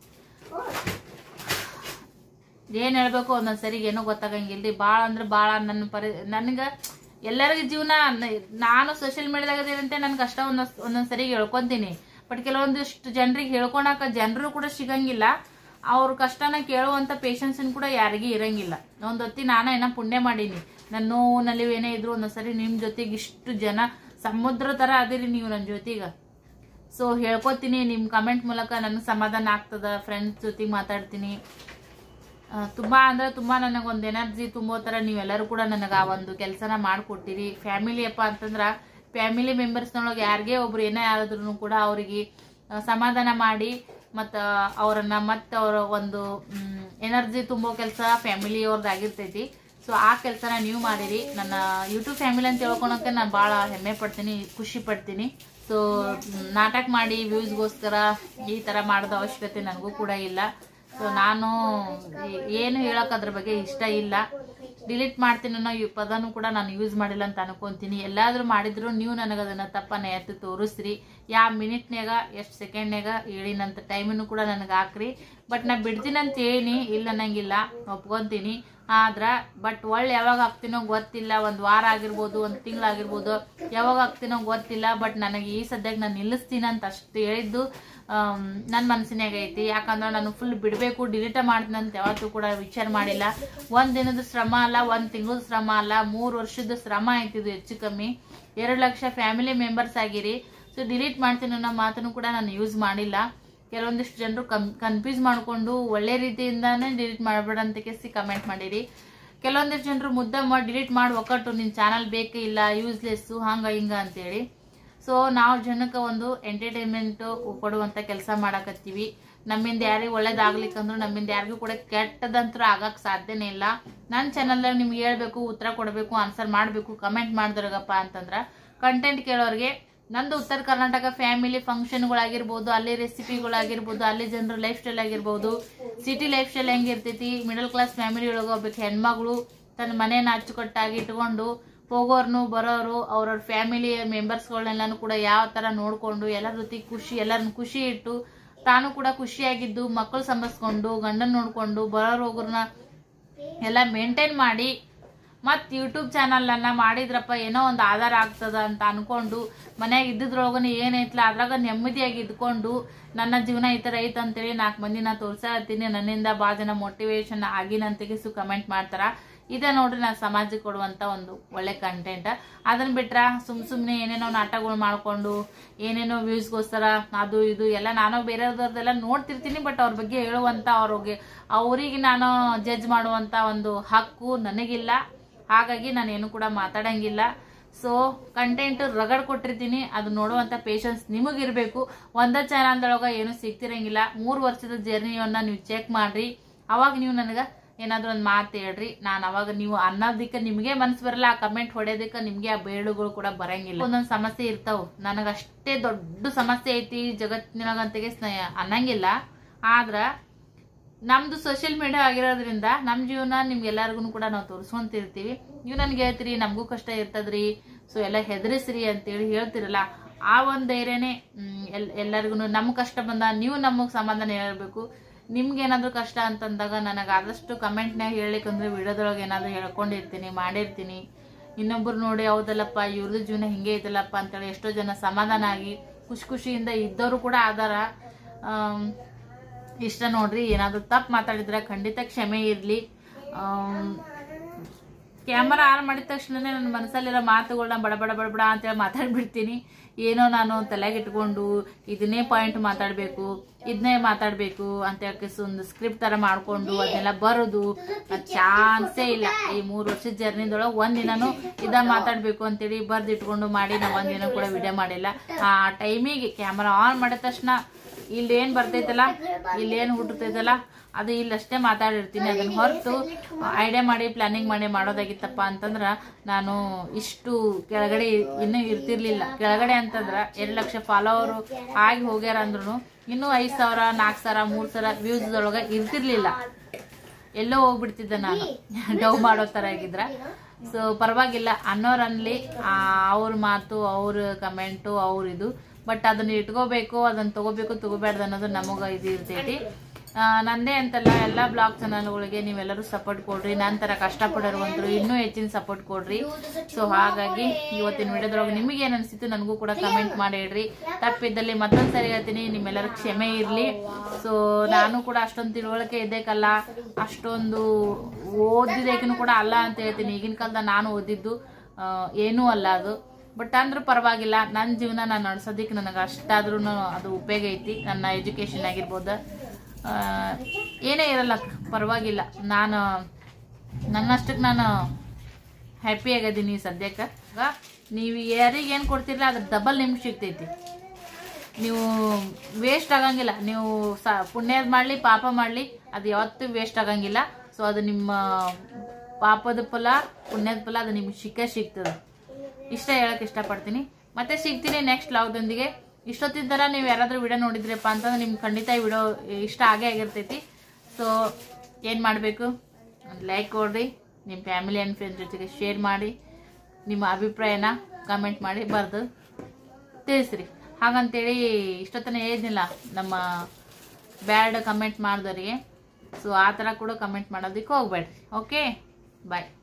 Speaker 1: ಏನ್ ಹೇಳ್ಬೇಕು ಒಂದೊಂದ್ ಸರಿ ಏನೋ ಗೊತ್ತಾಗಂಗಿಲ್ರಿ ಬಾಳ ಅಂದ್ರೆ ಬಾಳ ನನ್ನ ಪರಿ ನನ್ಗ ಎಲ್ಲರಿಗೂ ಜೀವನ ನ- ನಾನು ಸೋಷಿಯಲ್ ಮೀಡಿಯಾದಾಗ ಏನಂತೆ ನನ್ ಕಷ್ಟ ಒಂದೊಂದ್ ಒಂದೊಂದ್ ಸರಿ ಹೇಳ್ಕೊಂತೀನಿ ಬಟ್ ಕೆಲವೊಂದಿಷ್ಟು ಜನರಿಗೆ ಹೇಳ್ಕೊಳಕ ಜನರು ಕೂಡ ಸಿಗಂಗಿಲ್ಲ ಅವ್ರ ಕಷ್ಟನ ಕೇಳುವಂತ ಪೇಷನ್ಸ್ ಕೂಡ ಯಾರಿಗೂ ಇರಂಗಿಲ್ಲ ಒಂದ್ ಹೊತ್ತಿ ನಾನು ಏನೋ ಪುಣ್ಯ ಮಾಡೀನಿ ನನ್ನ ನೋವು ನಲಿವು ಏನೇ ಇದ್ರು ಒಂದೊಂದ್ಸರಿ ನಿಮ್ ಜೊತೆಗೆ ಇಷ್ಟು ಜನ ಸಮುದ್ರ ತರ ಅದಿರಿ ನೀವು ನನ್ನ ಜೊತೆಗ ಸೊ ಹೇಳ್ಕೊತೀನಿ ನಿಮ್ ಕಮೆಂಟ್ ಮೂಲಕ ನನಗೆ ಸಮಾಧಾನ ಆಗ್ತದ ಫ್ರೆಂಡ್ಸ್ ಜೊತೆಗೆ ಮಾತಾಡ್ತೀನಿ ಆ, ತುಂಬಾ ಅಂದ್ರೆ ತುಂಬಾ ನನಗೊಂದು ಎನರ್ಜಿ ತುಂಬೋ ತರ ನೀವೆಲ್ಲರೂ ಕೂಡ ನನಗೆ ಆ ಒಂದು ಕೆಲಸನ ಮಾಡ್ಕೊಟ್ಟಿರಿ ಫ್ಯಾಮಿಲಿ ಅಪ್ಪ ಅಂತಂದ್ರ ಫ್ಯಾಮಿಲಿ ಮೆಂಬರ್ಸ್ನೊಳಗೆ ಯಾರಿಗೇ ಒಬ್ರು ಏನೇ ಆದ್ರೂ ಕೂಡ ಅವರಿಗೆ ಸಮಾಧಾನ ಮಾಡಿ ಮತ್ತ ಅವರನ್ನ ಮತ್ತೆ ಅವರ ಒಂದು ಎನರ್ಜಿ ತುಂಬೋ ಕೆಲಸ ಫ್ಯಾಮಿಲಿ ಅವ್ರದ್ದಾಗಿರ್ತೈತಿ ಸೊ ಆ ಕೆಲಸನ ನೀವು ಮಾಡಿರಿ ನನ್ನ ಯೂಟ್ಯೂಬ್ ಫ್ಯಾಮಿಲಿ ಅಂತ ಹೇಳ್ಕೊಳಕ್ಕೆ ನಾನು ಭಾಳ ಹೆಮ್ಮೆ ಪಡ್ತೀನಿ ಖುಷಿ ಪಡ್ತೀನಿ ಸೊ ನಾಟಕ ಮಾಡಿ ವ್ಯೂಸ್ಗೋಸ್ಕರ ಈ ತರ ಮಾಡೋದ ಅವಶ್ಯಕತೆ ನನಗೂ ಕೂಡ ಇಲ್ಲ ಸೊ ನಾನು ಏ- ಏನು ಹೇಳಕ್ ಅದ್ರ ಬಗ್ಗೆ ಇಷ್ಟ ಇಲ್ಲ ಡಿಲೀಟ್ ಮಾಡ್ತೀನಿ ಅನ್ನೋ ಈ ಪದನೂ ಕೂಡ ನಾನು ಯೂಸ್ ಮಾಡಿಲ್ಲ ಅಂತ ಅನ್ಕೊಂತೀನಿ ಎಲ್ಲಾದ್ರೂ ಮಾಡಿದ್ರು ನೀವು ನನಗೆ ಅದನ್ನ ತಪ್ಪನ್ನ ಎತ್ತಿ ತೋರಿಸ್ರಿ ಯಾವ ಮಿನಿಟ್ನ್ಯಾಗ ಎಷ್ಟು ಸೆಕೆಂಡ್ನ್ಯಾಗ ಹೇಳಿನಂತ ಟೈಮನ್ನು ಕೂಡ ನನಗೆ ಹಾಕ್ರಿ ಬಟ್ ನಾ ಬಿಡ್ತೀನಂತ ಹೇಳಿನಿ ಇಲ್ಲ ಅನ್ನಂಗಿಲ್ಲ ಒಪ್ಕೊಂತೀನಿ ಆದ್ರ ಬಟ್ ಒಳ್ಳೆ ಯಾವಾಗ ಹಾಕ್ತೀನೋ ಗೊತ್ತಿಲ್ಲ ಒಂದ್ ವಾರ ಆಗಿರ್ಬೋದು ಒಂದ್ ತಿಂಗಳಾಗಿರ್ಬೋದು ಯಾವಾಗ ಹಾಕ್ತೀನೋ ಗೊತ್ತಿಲ್ಲ ಬಟ್ ನನಗೆ ಈ ಸದ್ಯಕ್ಕೆ ನಾನು ನಿಲ್ಲಿಸ್ತೀನಿ ಅಂತ ಅಷ್ಟು ಹೇಳಿದ್ದು ನನ್ನ ಮನಸ್ಸಿನಾಗ ಐತಿ ಯಾಕಂದ್ರೆ ನಾನು ಫುಲ್ ಬಿಡಬೇಕು ಡಿಲೀಟ ಮಾಡ್ತೀನಿ ಅಂತ ಯಾವತ್ತೂ ಕೂಡ ವಿಚಾರ ಮಾಡಿಲ್ಲ ಒಂದ್ ದಿನದ ಶ್ರಮ ಅಲ್ಲ ಒಂದ್ ತಿಂಗಳದ ಶ್ರಮ ಅಲ್ಲ ಮೂರ್ ವರ್ಷದ ಶ್ರಮ ಆಯ್ತಿದ್ದು ಹೆಚ್ಚು ಕಮ್ಮಿ ಎರಡು ಲಕ್ಷ ಫ್ಯಾಮಿಲಿ ಮೆಂಬರ್ಸ್ ಆಗಿರಿ ಸೊ ಡಿಲೀಟ್ ಮಾಡ್ತೀನಿ ಅನ್ನೋ ಮಾತನ್ನು ಕೂಡ ನಾನು ಯೂಸ್ ಮಾಡಿಲ್ಲ ಕೆಲವೊಂದಿಷ್ಟು ಜನರು ಕನ್ ಕನ್ಫ್ಯೂಸ್ ಮಾಡ್ಕೊಂಡು ಒಳ್ಳೆ ರೀತಿಯಿಂದಾನೇ ಡಿಲೀಟ್ ಮಾಡಬೇಡ ಅಂತ ಕೇಸಿ ಕಮೆಂಟ್ ಮಾಡಿರಿ ಕೆಲವೊಂದಿಷ್ಟು ಜನರು ಮುದ್ದೆ ಮಾಡಿ ಡಿಲೀಟ್ ಮಾಡಿ ಒಕ್ಕಟ್ಟು ನಿನ್ ಚಾನಲ್ ಬೇಕೇ ಇಲ್ಲ ಯೂಸ್ಲೆಸ್ಸು ಹಂಗ ಹಿಂಗ ಅಂತೇಳಿ ಸೊ ನಾವು ಜನಕ್ಕೆ ಒಂದು ಎಂಟರ್ಟೈನ್ಮೆಂಟ್ ಕೊಡುವಂತ ಕೆಲಸ ಮಾಡಕತ್ತೀವಿ ನಮ್ಮಿಂದ ಯಾರಿಗೂ ಒಳ್ಳೇದಾಗ್ಲಿಕ್ಕಂದ್ರೂ ನಮ್ಮಿಂದ ಯಾರಿಗೂ ಕೂಡ ಕೆಟ್ಟದಂತೂ ಆಗಕ್ ಸಾಧ್ಯನೇ ಇಲ್ಲ ನನ್ನ ಚಾನಲ್ ನಿಮ್ಗೆ ಹೇಳ್ಬೇಕು ಉತ್ತರ ಕೊಡಬೇಕು ಆನ್ಸರ್ ಮಾಡಬೇಕು ಕಮೆಂಟ್ ಮಾಡಿದ್ರಾಗಪ್ಪ ಅಂತಂದ್ರ ಕಂಟೆಂಟ್ ಕೇಳೋರಿಗೆ ನಂದು ಉತ್ತರ ಕರ್ನಾಟಕ ಫ್ಯಾಮಿಲಿ ಫಂಕ್ಷನ್ಗಳಾಗಿರ್ಬೋದು ಅಲ್ಲಿ ರೆಸಿಪಿಗಳಾಗಿರ್ಬೋದು ಅಲ್ಲಿ ಜನರ ಲೈಫ್ ಸ್ಟೈಲ್ ಆಗಿರ್ಬೋದು ಸಿಟಿ ಲೈಫ್ ಸ್ಟೈಲ್ ಹೆಂಗಿರ್ತೈತಿ ಮಿಡಲ್ ಕ್ಲಾಸ್ ಫ್ಯಾಮಿಲಿ ಒಳಗೆ ಒಬ್ಬ ಹೆಣ್ಮಗಳು ತನ್ನ ಮನೇನ ಅಚ್ಚುಕಟ್ಟಾಗಿ ಇಟ್ಕೊಂಡು ಹೋಗೋರ್ನು ಬರೋರು ಅವ್ರವ್ರ ಫ್ಯಾಮಿಲಿ ಮೆಂಬರ್ಸ್ಗಳನ್ನೆಲ್ಲಾನು ಕೂಡ ಯಾವ ತರ ನೋಡ್ಕೊಂಡು ಎಲ್ಲರ ಜೊತೆ ಖುಷಿ ಎಲ್ಲರನ್ನ ಖುಷಿ ಇಟ್ಟು ತಾನು ಕೂಡ ಖುಷಿಯಾಗಿದ್ದು ಮಕ್ಕಳು ಸಂಭಸ್ಕೊಂಡು ಗಂಡನ್ ನೋಡ್ಕೊಂಡು ಬರೋರು ಹೋಗೋರ್ನ ಎಲ್ಲ ಮೇಂಟೈನ್ ಮಾಡಿ ಮತ್ ಯೂಟ್ಯೂಬ್ ಚಾನಲ್ ಅನ್ನ ಮಾಡಿದ್ರಪ್ಪ ಏನೋ ಒಂದು ಆಧಾರ ಆಗ್ತದ ಅಂತ ಅನ್ಕೊಂಡು ಮನ್ಯಾಗ ಇದ್ದಿದ್ರೊಳಗನ ಏನೈತ್ಲ ಅದ್ರಾಗ ನೆಮ್ಮದಿಯಾಗಿ ಇದ್ಕೊಂಡು ನನ್ನ ಜೀವನ ಈ ತರ ಐತ್ ಅಂತೇಳಿ ನಾಲ್ಕು ಮಂದಿ ನಾ ತೋರ್ಸಾತೀನಿ ನನ್ನಿಂದ ಭಾಳ ಜನ ಮೋಟಿವೇಶನ್ ಆಗಿನಂತೆಗಿಸು ಕಮೆಂಟ್ ಮಾಡ್ತಾರ ಇದೇ ನೋಡ್ರಿ ನಾ ಸಮಾಜಕ್ಕೆ ಕೊಡುವಂತ ಒಂದು ಒಳ್ಳೆ ಕಂಟೆಂಟ್ ಅದನ್ನ ಬಿಟ್ರ ಸುಮ್ ಸುಮ್ನೆ ಏನೇನೋ ನಾಟಕಗಳು ಮಾಡ್ಕೊಂಡು ಏನೇನೋ ವ್ಯೂಸ್ಗೋಸ್ಕರ ಅದು ಇದು ಎಲ್ಲ ನಾನು ಬೇರೆಯವ್ರದ್ದೆಲ್ಲ ನೋಡ್ತಿರ್ತೀನಿ ಬಟ್ ಅವ್ರ ಬಗ್ಗೆ ಹೇಳುವಂತ ಅವ್ರಿಗೆ ಅವರಿಗೆ ನಾನು ಜಡ್ಜ್ ಮಾಡುವಂತ ಒಂದು ಹಕ್ಕು ನನಗಿಲ್ಲ ಹಾಗಾಗಿ ನಾನೇನು ಕೂಡ ಮಾತಾಡಂಗಿಲ್ಲ ಸೊ ಕಂಟೆಂಟ್ ರಗಡ್ ಕೊಟ್ಟಿರ್ತೀನಿ ಅದು ನೋಡುವಂತ ಪೇಷನ್ಸ್ ನಿಮಗಿರ್ಬೇಕು ಒಂದ ಚಾನಲ್ದೊಳಗ ಏನು ಸಿಗ್ತಿರಂಗಿಲ್ಲ ಮೂರು ವರ್ಷದ ಜರ್ನಿಯನ್ನ ನೀವು ಚೆಕ್ ಮಾಡ್ರಿ ಅವಾಗ ನೀವು ನನಗ ಏನಾದ್ರೂ ಒಂದು ಮಾತು ಹೇಳ್ರಿ ನಾನು ಅವಾಗ ನೀವು ಅನ್ನೋದಕ್ಕೆ ನಿಮಗೆ ಮನ್ಸು ಬರಲ್ಲ ಆ ಕಮೆಂಟ್ ಹೊಡೆಯೋದಕ್ಕೆ ನಿಮ್ಗೆ ಆ ಬೇಳುಗಳು ಕೂಡ ಬರಂಗಿಲ್ಲ ಒಂದೊಂದು ಸಮಸ್ಯೆ ಇರ್ತಾವ ನನಗಷ್ಟೇ ದೊಡ್ಡ ಸಮಸ್ಯೆ ಐತಿ ಜಗತ್ತಿನೊಳಗಂತೆಗೆ ಸ್ನೇಹ ಅನ್ನಂಗಿಲ್ಲ ಆದ್ರ ನಮ್ದು ಸೋಷಿಯಲ್ ಮೀಡಿಯಾ ಆಗಿರೋದ್ರಿಂದ ನಮ್ಮ ಜೀವನ ನಿಮ್ಗೆಲ್ಲರಿಗೂ ಕೂಡ ನಾವು ತೋರಿಸ್ಕೊಂತಿರ್ತೀವಿ ನೀವು ನನ್ಗೆ ಹೇಳ್ತೀರಿ ನಮಗೂ ಕಷ್ಟ ಇರ್ತದ್ರಿ ಸೊ ಎಲ್ಲ ಹೆದರಿಸ್ರಿ ಅಂತೇಳಿ ಹೇಳ್ತಿರಲ್ಲ ಆ ಒಂದು ಧೈರ್ಯನೇ ಮ್, ಎಲ್ ಎಲ್ಲರಿಗೂ ನಮ್ಮ ಕಷ್ಟ ಬಂದ ನೀವು ನಮಗೆ ಸಮಾಧಾನ ಹೇಳ್ಬೇಕು ನಿಮ್ಗೆ ಏನಾದ್ರು ಕಷ್ಟ ಅಂತಂದಾಗ ನನಗೆ ಆದಷ್ಟು ಕಮೆಂಟ್ನಾಗ ಹೇಳ್ಲಿಕ್ಕಂದ್ರೆ ವಿಡಿಯೋದೊಳಗೆ ಏನಾದ್ರು ಹೇಳ್ಕೊಂಡಿರ್ತೀನಿ ಮಾಡಿರ್ತೀನಿ ಇನ್ನೊಬ್ರು ನೋಡಿ ಹೌದಲ್ಲಪ್ಪ ಇವ್ರದ್ದು ಜೀವನ ಹಿಂಗೆ ಐತಲ್ಲಪ್ಪ ಅಂತೇಳಿ ಎಷ್ಟೋ ಜನ ಸಮಾಧಾನ ಆಗಿ ಖುಷಿ ಖುಷಿಯಿಂದ ಇದ್ದವರು ಕೂಡ ಆದಾರ ಆಮ್, ಇಷ್ಟ ನೋಡ್ರಿ ಏನಾದ್ರು ತಪ್ಪು ಮಾತಾಡಿದ್ರೆ ಖಂಡಿತ ಕ್ಷಮೆ ಇರ್ಲಿ ಕ್ಯಾಮರಾ ಆನ್ ಮಾಡಿದ ತಕ್ಷಣನೇ ನನ್ನ ಮನಸ್ಸಲ್ಲಿರೋ ಮಾತುಗಳನ್ನ ಬಡ ಬಡ ಬಡ ಬಡ ಅಂತೇಳಿ ಮಾತಾಡ್ಬಿಡ್ತೀನಿ ಏನೋ ನಾನು ತಲೆಗೆ ಇಟ್ಕೊಂಡು ಇದನ್ನೇ ಪಾಯಿಂಟ್ ಮಾತಾಡಬೇಕು ಇದನ್ನೇ ಮಾತಾಡಬೇಕು ಅಂತ ಹೇಳಿ ಒಂದು ಸ್ಕ್ರಿಪ್ಟ್ ತರ ಮಾಡ್ಕೊಂಡು ಅದನ್ನೆಲ್ಲ ಬರೋದು ಚಾನ್ಸೇ ಇಲ್ಲ ಈ ಮೂರು ವರ್ಷದ ಜರ್ನಿದೊಳಗೆ ಒಂದಿನನು ಇದ ಮಾತಾಡ್ಬೇಕು ಅಂತೇಳಿ ಬರ್ದು ಇಟ್ಕೊಂಡು ಮಾಡಿ ನಾ ಒಂದಿನ ಕೂಡ ವಿಡಿಯೋ ಮಾಡಿಲ್ಲ ಆ ಟೈಮಿಗೆ ಕ್ಯಾಮರಾ ಆನ್ ಮಾಡಿದ ತಕ್ಷಣ ಇಲ್ಲಿ ಏನ್ ಬರ್ತೈತಲ್ಲ ಇಲ್ಲಿ ಏನ್ ಹುಟ್ಟತೈತಲ್ಲ ಅದು ಇಲ್ಲಷ್ಟೇ ಮಾತಾಡಿರ್ತೀನಿ ಅದನ್ನ ಹೊರತು ಐಡಿಯಾ ಮಾಡಿ ಪ್ಲಾನಿಂಗ್ ಮಾಡಿ ಮಾಡೋದಾಗಿತ್ತಪ್ಪ ಅಂತಂದ್ರ ನಾನು ಇಷ್ಟು ಕೆಳಗಡೆ ಇನ್ನೂ ಇರ್ತಿರ್ಲಿಲ್ಲ ಕೆಳಗಡೆ ಅಂತಂದ್ರ ಎರಡು ಲಕ್ಷ ಫಾಲೋವರ್ ಆಗಿ ಹೋಗ್ಯಾರ ಅಂದ್ರೂ ಇನ್ನೂ ಐದ್ ಸಾವಿರ ನಾಲ್ಕು ಸಾವಿರ ಮೂರ್ ಸಾವಿರ ವ್ಯೂಸ್ ಒಳಗ ಇರ್ತಿರ್ಲಿಲ್ಲ ಎಲ್ಲೋ ಹೋಗ್ಬಿಡ್ತಿದ್ದೆ ನಾನು ಡವ್ ಮಾಡೋ ತರ ಆಗಿದ್ರ ಸೊ ಪರವಾಗಿಲ್ಲ ಅನ್ನೋರ್ ಅನ್ಲಿ ಆ, ಅವ್ರ ಮಾತು ಅವ್ರ ಕಮೆಂಟು ಅವ್ರ ಇದು ಬಟ್ ಅದನ್ನ ಇಟ್ಕೋಬೇಕು ಅದನ್ನ ತಗೋಬೇಕು ತಗೋಬೇಡ್ದು ಅನ್ನೋದು ನಮಗ ಇದು ಇರ್ತೈತಿ ಆ, ನಂದೇ ಅಂತಲ್ಲ ಎಲ್ಲ ಬ್ಲಾಗ್ ಚಾನಲ್ಗಳಿಗೆ ನೀವೆಲ್ಲರೂ ಸಪೋರ್ಟ್ ಕೊಡ್ರಿ ನನ್ನ ತರ ಕಷ್ಟಪಡೋರುವಂತರು ಇನ್ನೂ ಹೆಚ್ಚಿನ ಸಪೋರ್ಟ್ ಕೊಡ್ರಿ ಸೊ ಹಾಗಾಗಿ ಇವತ್ತಿನ ವಿಡಿಯೋದ್ರೊಳಗೆ ನಿಮಗೆ ಏನ್ ಅನ್ಸಿತ್ತು ನನಗೂ ಕೂಡ ಕಮೆಂಟ್ ಮಾಡಿ ಹೇಳ್ರಿ ತಪ್ಪಿದ್ದಲ್ಲಿ ಮತ್ತೊಂದ್ ಸರಿ ಹೇಳ್ತೀನಿ ನಿಮ್ಮೆಲ್ಲರ ಕ್ಷಮೆ ಇರ್ಲಿ ಸೊ ನಾನು ಕೂಡ ಅಷ್ಟೊಂದು ತಿಳುವಳಿಕೆ ಇದ್ದೇಕಲ್ಲ ಅಷ್ಟೊಂದು ಓದಿದೇಕನು ಕೂಡ ಅಲ್ಲ ಅಂತ ಹೇಳ್ತೀನಿ ಈಗಿನ ಕಾಲದ ನಾನು ಓದಿದ್ದು ಆ, ಏನೂ ಅಲ್ಲ ಅದು ಬಟ್ ಅಂದ್ರೂ ಪರವಾಗಿಲ್ಲ ನನ್ನ ಜೀವನ ನಾನು ನಡ್ಸೋದಿಕ್ಕೆ ನನಗೆ ಅಷ್ಟಾದ್ರೂ ಅದು ಉಪಯೋಗ ಐತಿ ನನ್ನ ಎಜುಕೇಶನ್ ಆಗಿರ್ಬೋದು ಆ, ಏನೇ ಇರಲ್ಲ ಪರವಾಗಿಲ್ಲ ನಾನು ನನ್ನಷ್ಟಕ್ಕೆ ನಾನು ಹ್ಯಾಪಿ ಆಗಿದ್ದೀನಿ ಸದ್ಯಕ್ಕೆ ಈಗ ನೀವು ಯಾರಿಗೆ ಏನು ಕೊಡ್ತಿರಲ್ಲ ಅದ್ರ ಡಬಲ್ ನಿಮ್ಗೆ ಸಿಗ್ತೈತಿ ನೀವು ವೇಸ್ಟ್ ಆಗಂಗಿಲ್ಲ ನೀವು ಸ ಪುಣ್ಯದ ಮಾಡಲಿ ಪಾಪ ಮಾಡಲಿ ಅದು ಯಾವತ್ತೂ ವೇಸ್ಟ್ ಆಗಂಗಿಲ್ಲ ಸೊ ಅದು ನಿಮ್ಮ ಪಾಪದ ಫಲ ಪುಣ್ಯದ ಫಲ ಅದು ನಿಮ್ಗೆ ಸಿಕ್ಕೇ ಸಿಗ್ತದೆ ಇಷ್ಟ ಹೇಳಕ್ ಇಷ್ಟಪಡ್ತೀನಿ ಮತ್ತೆ ಸಿಗ್ತೀನಿ ನೆಕ್ಸ್ಟ್ ಲಾಗ್ದೊಂದಿಗೆ ಇಷ್ಟೊತ್ತಿನ ಥರ ನೀವು ಯಾರಾದರೂ ವಿಡಿಯೋ ನೋಡಿದ್ರಪ್ಪ ಅಂತಂದ್ರೆ ನಿಮ್ಗೆ ಖಂಡಿತ ಈ ವಿಡಿಯೋ ಇಷ್ಟ ಆಗೇ ಆಗಿರ್ತೈತಿ ಸೊ ಏನು ಮಾಡಬೇಕು ಲೈಕ್ ಕೊಡ್ರಿ ನಿಮ್ಮ ಫ್ಯಾಮಿಲಿ ಆ್ಯಂಡ್ ಫ್ರೆಂಡ್ಸ್ ಜೊತೆಗೆ ಶೇರ್ ಮಾಡಿ ನಿಮ್ಮ ಅಭಿಪ್ರಾಯನ ಕಮೆಂಟ್ ಮಾಡಿ ಬರೆದು ತಿಳಿಸ್ರಿ ಹಾಗಂತೇಳಿ ಇಷ್ಟೊತ್ತನ ಹೇಳಿದ್ನಿಲ್ಲ ನಮ್ಮ ಬ್ಯಾಡ್ ಕಮೆಂಟ್ ಮಾಡಿದವರಿಗೆ ಸೊ ಆ ಥರ ಕೂಡ ಕಮೆಂಟ್ ಮಾಡೋದಕ್ಕೆ ಹೋಗ್ಬೇಡ್ರಿ ಓಕೆ ಬಾಯ್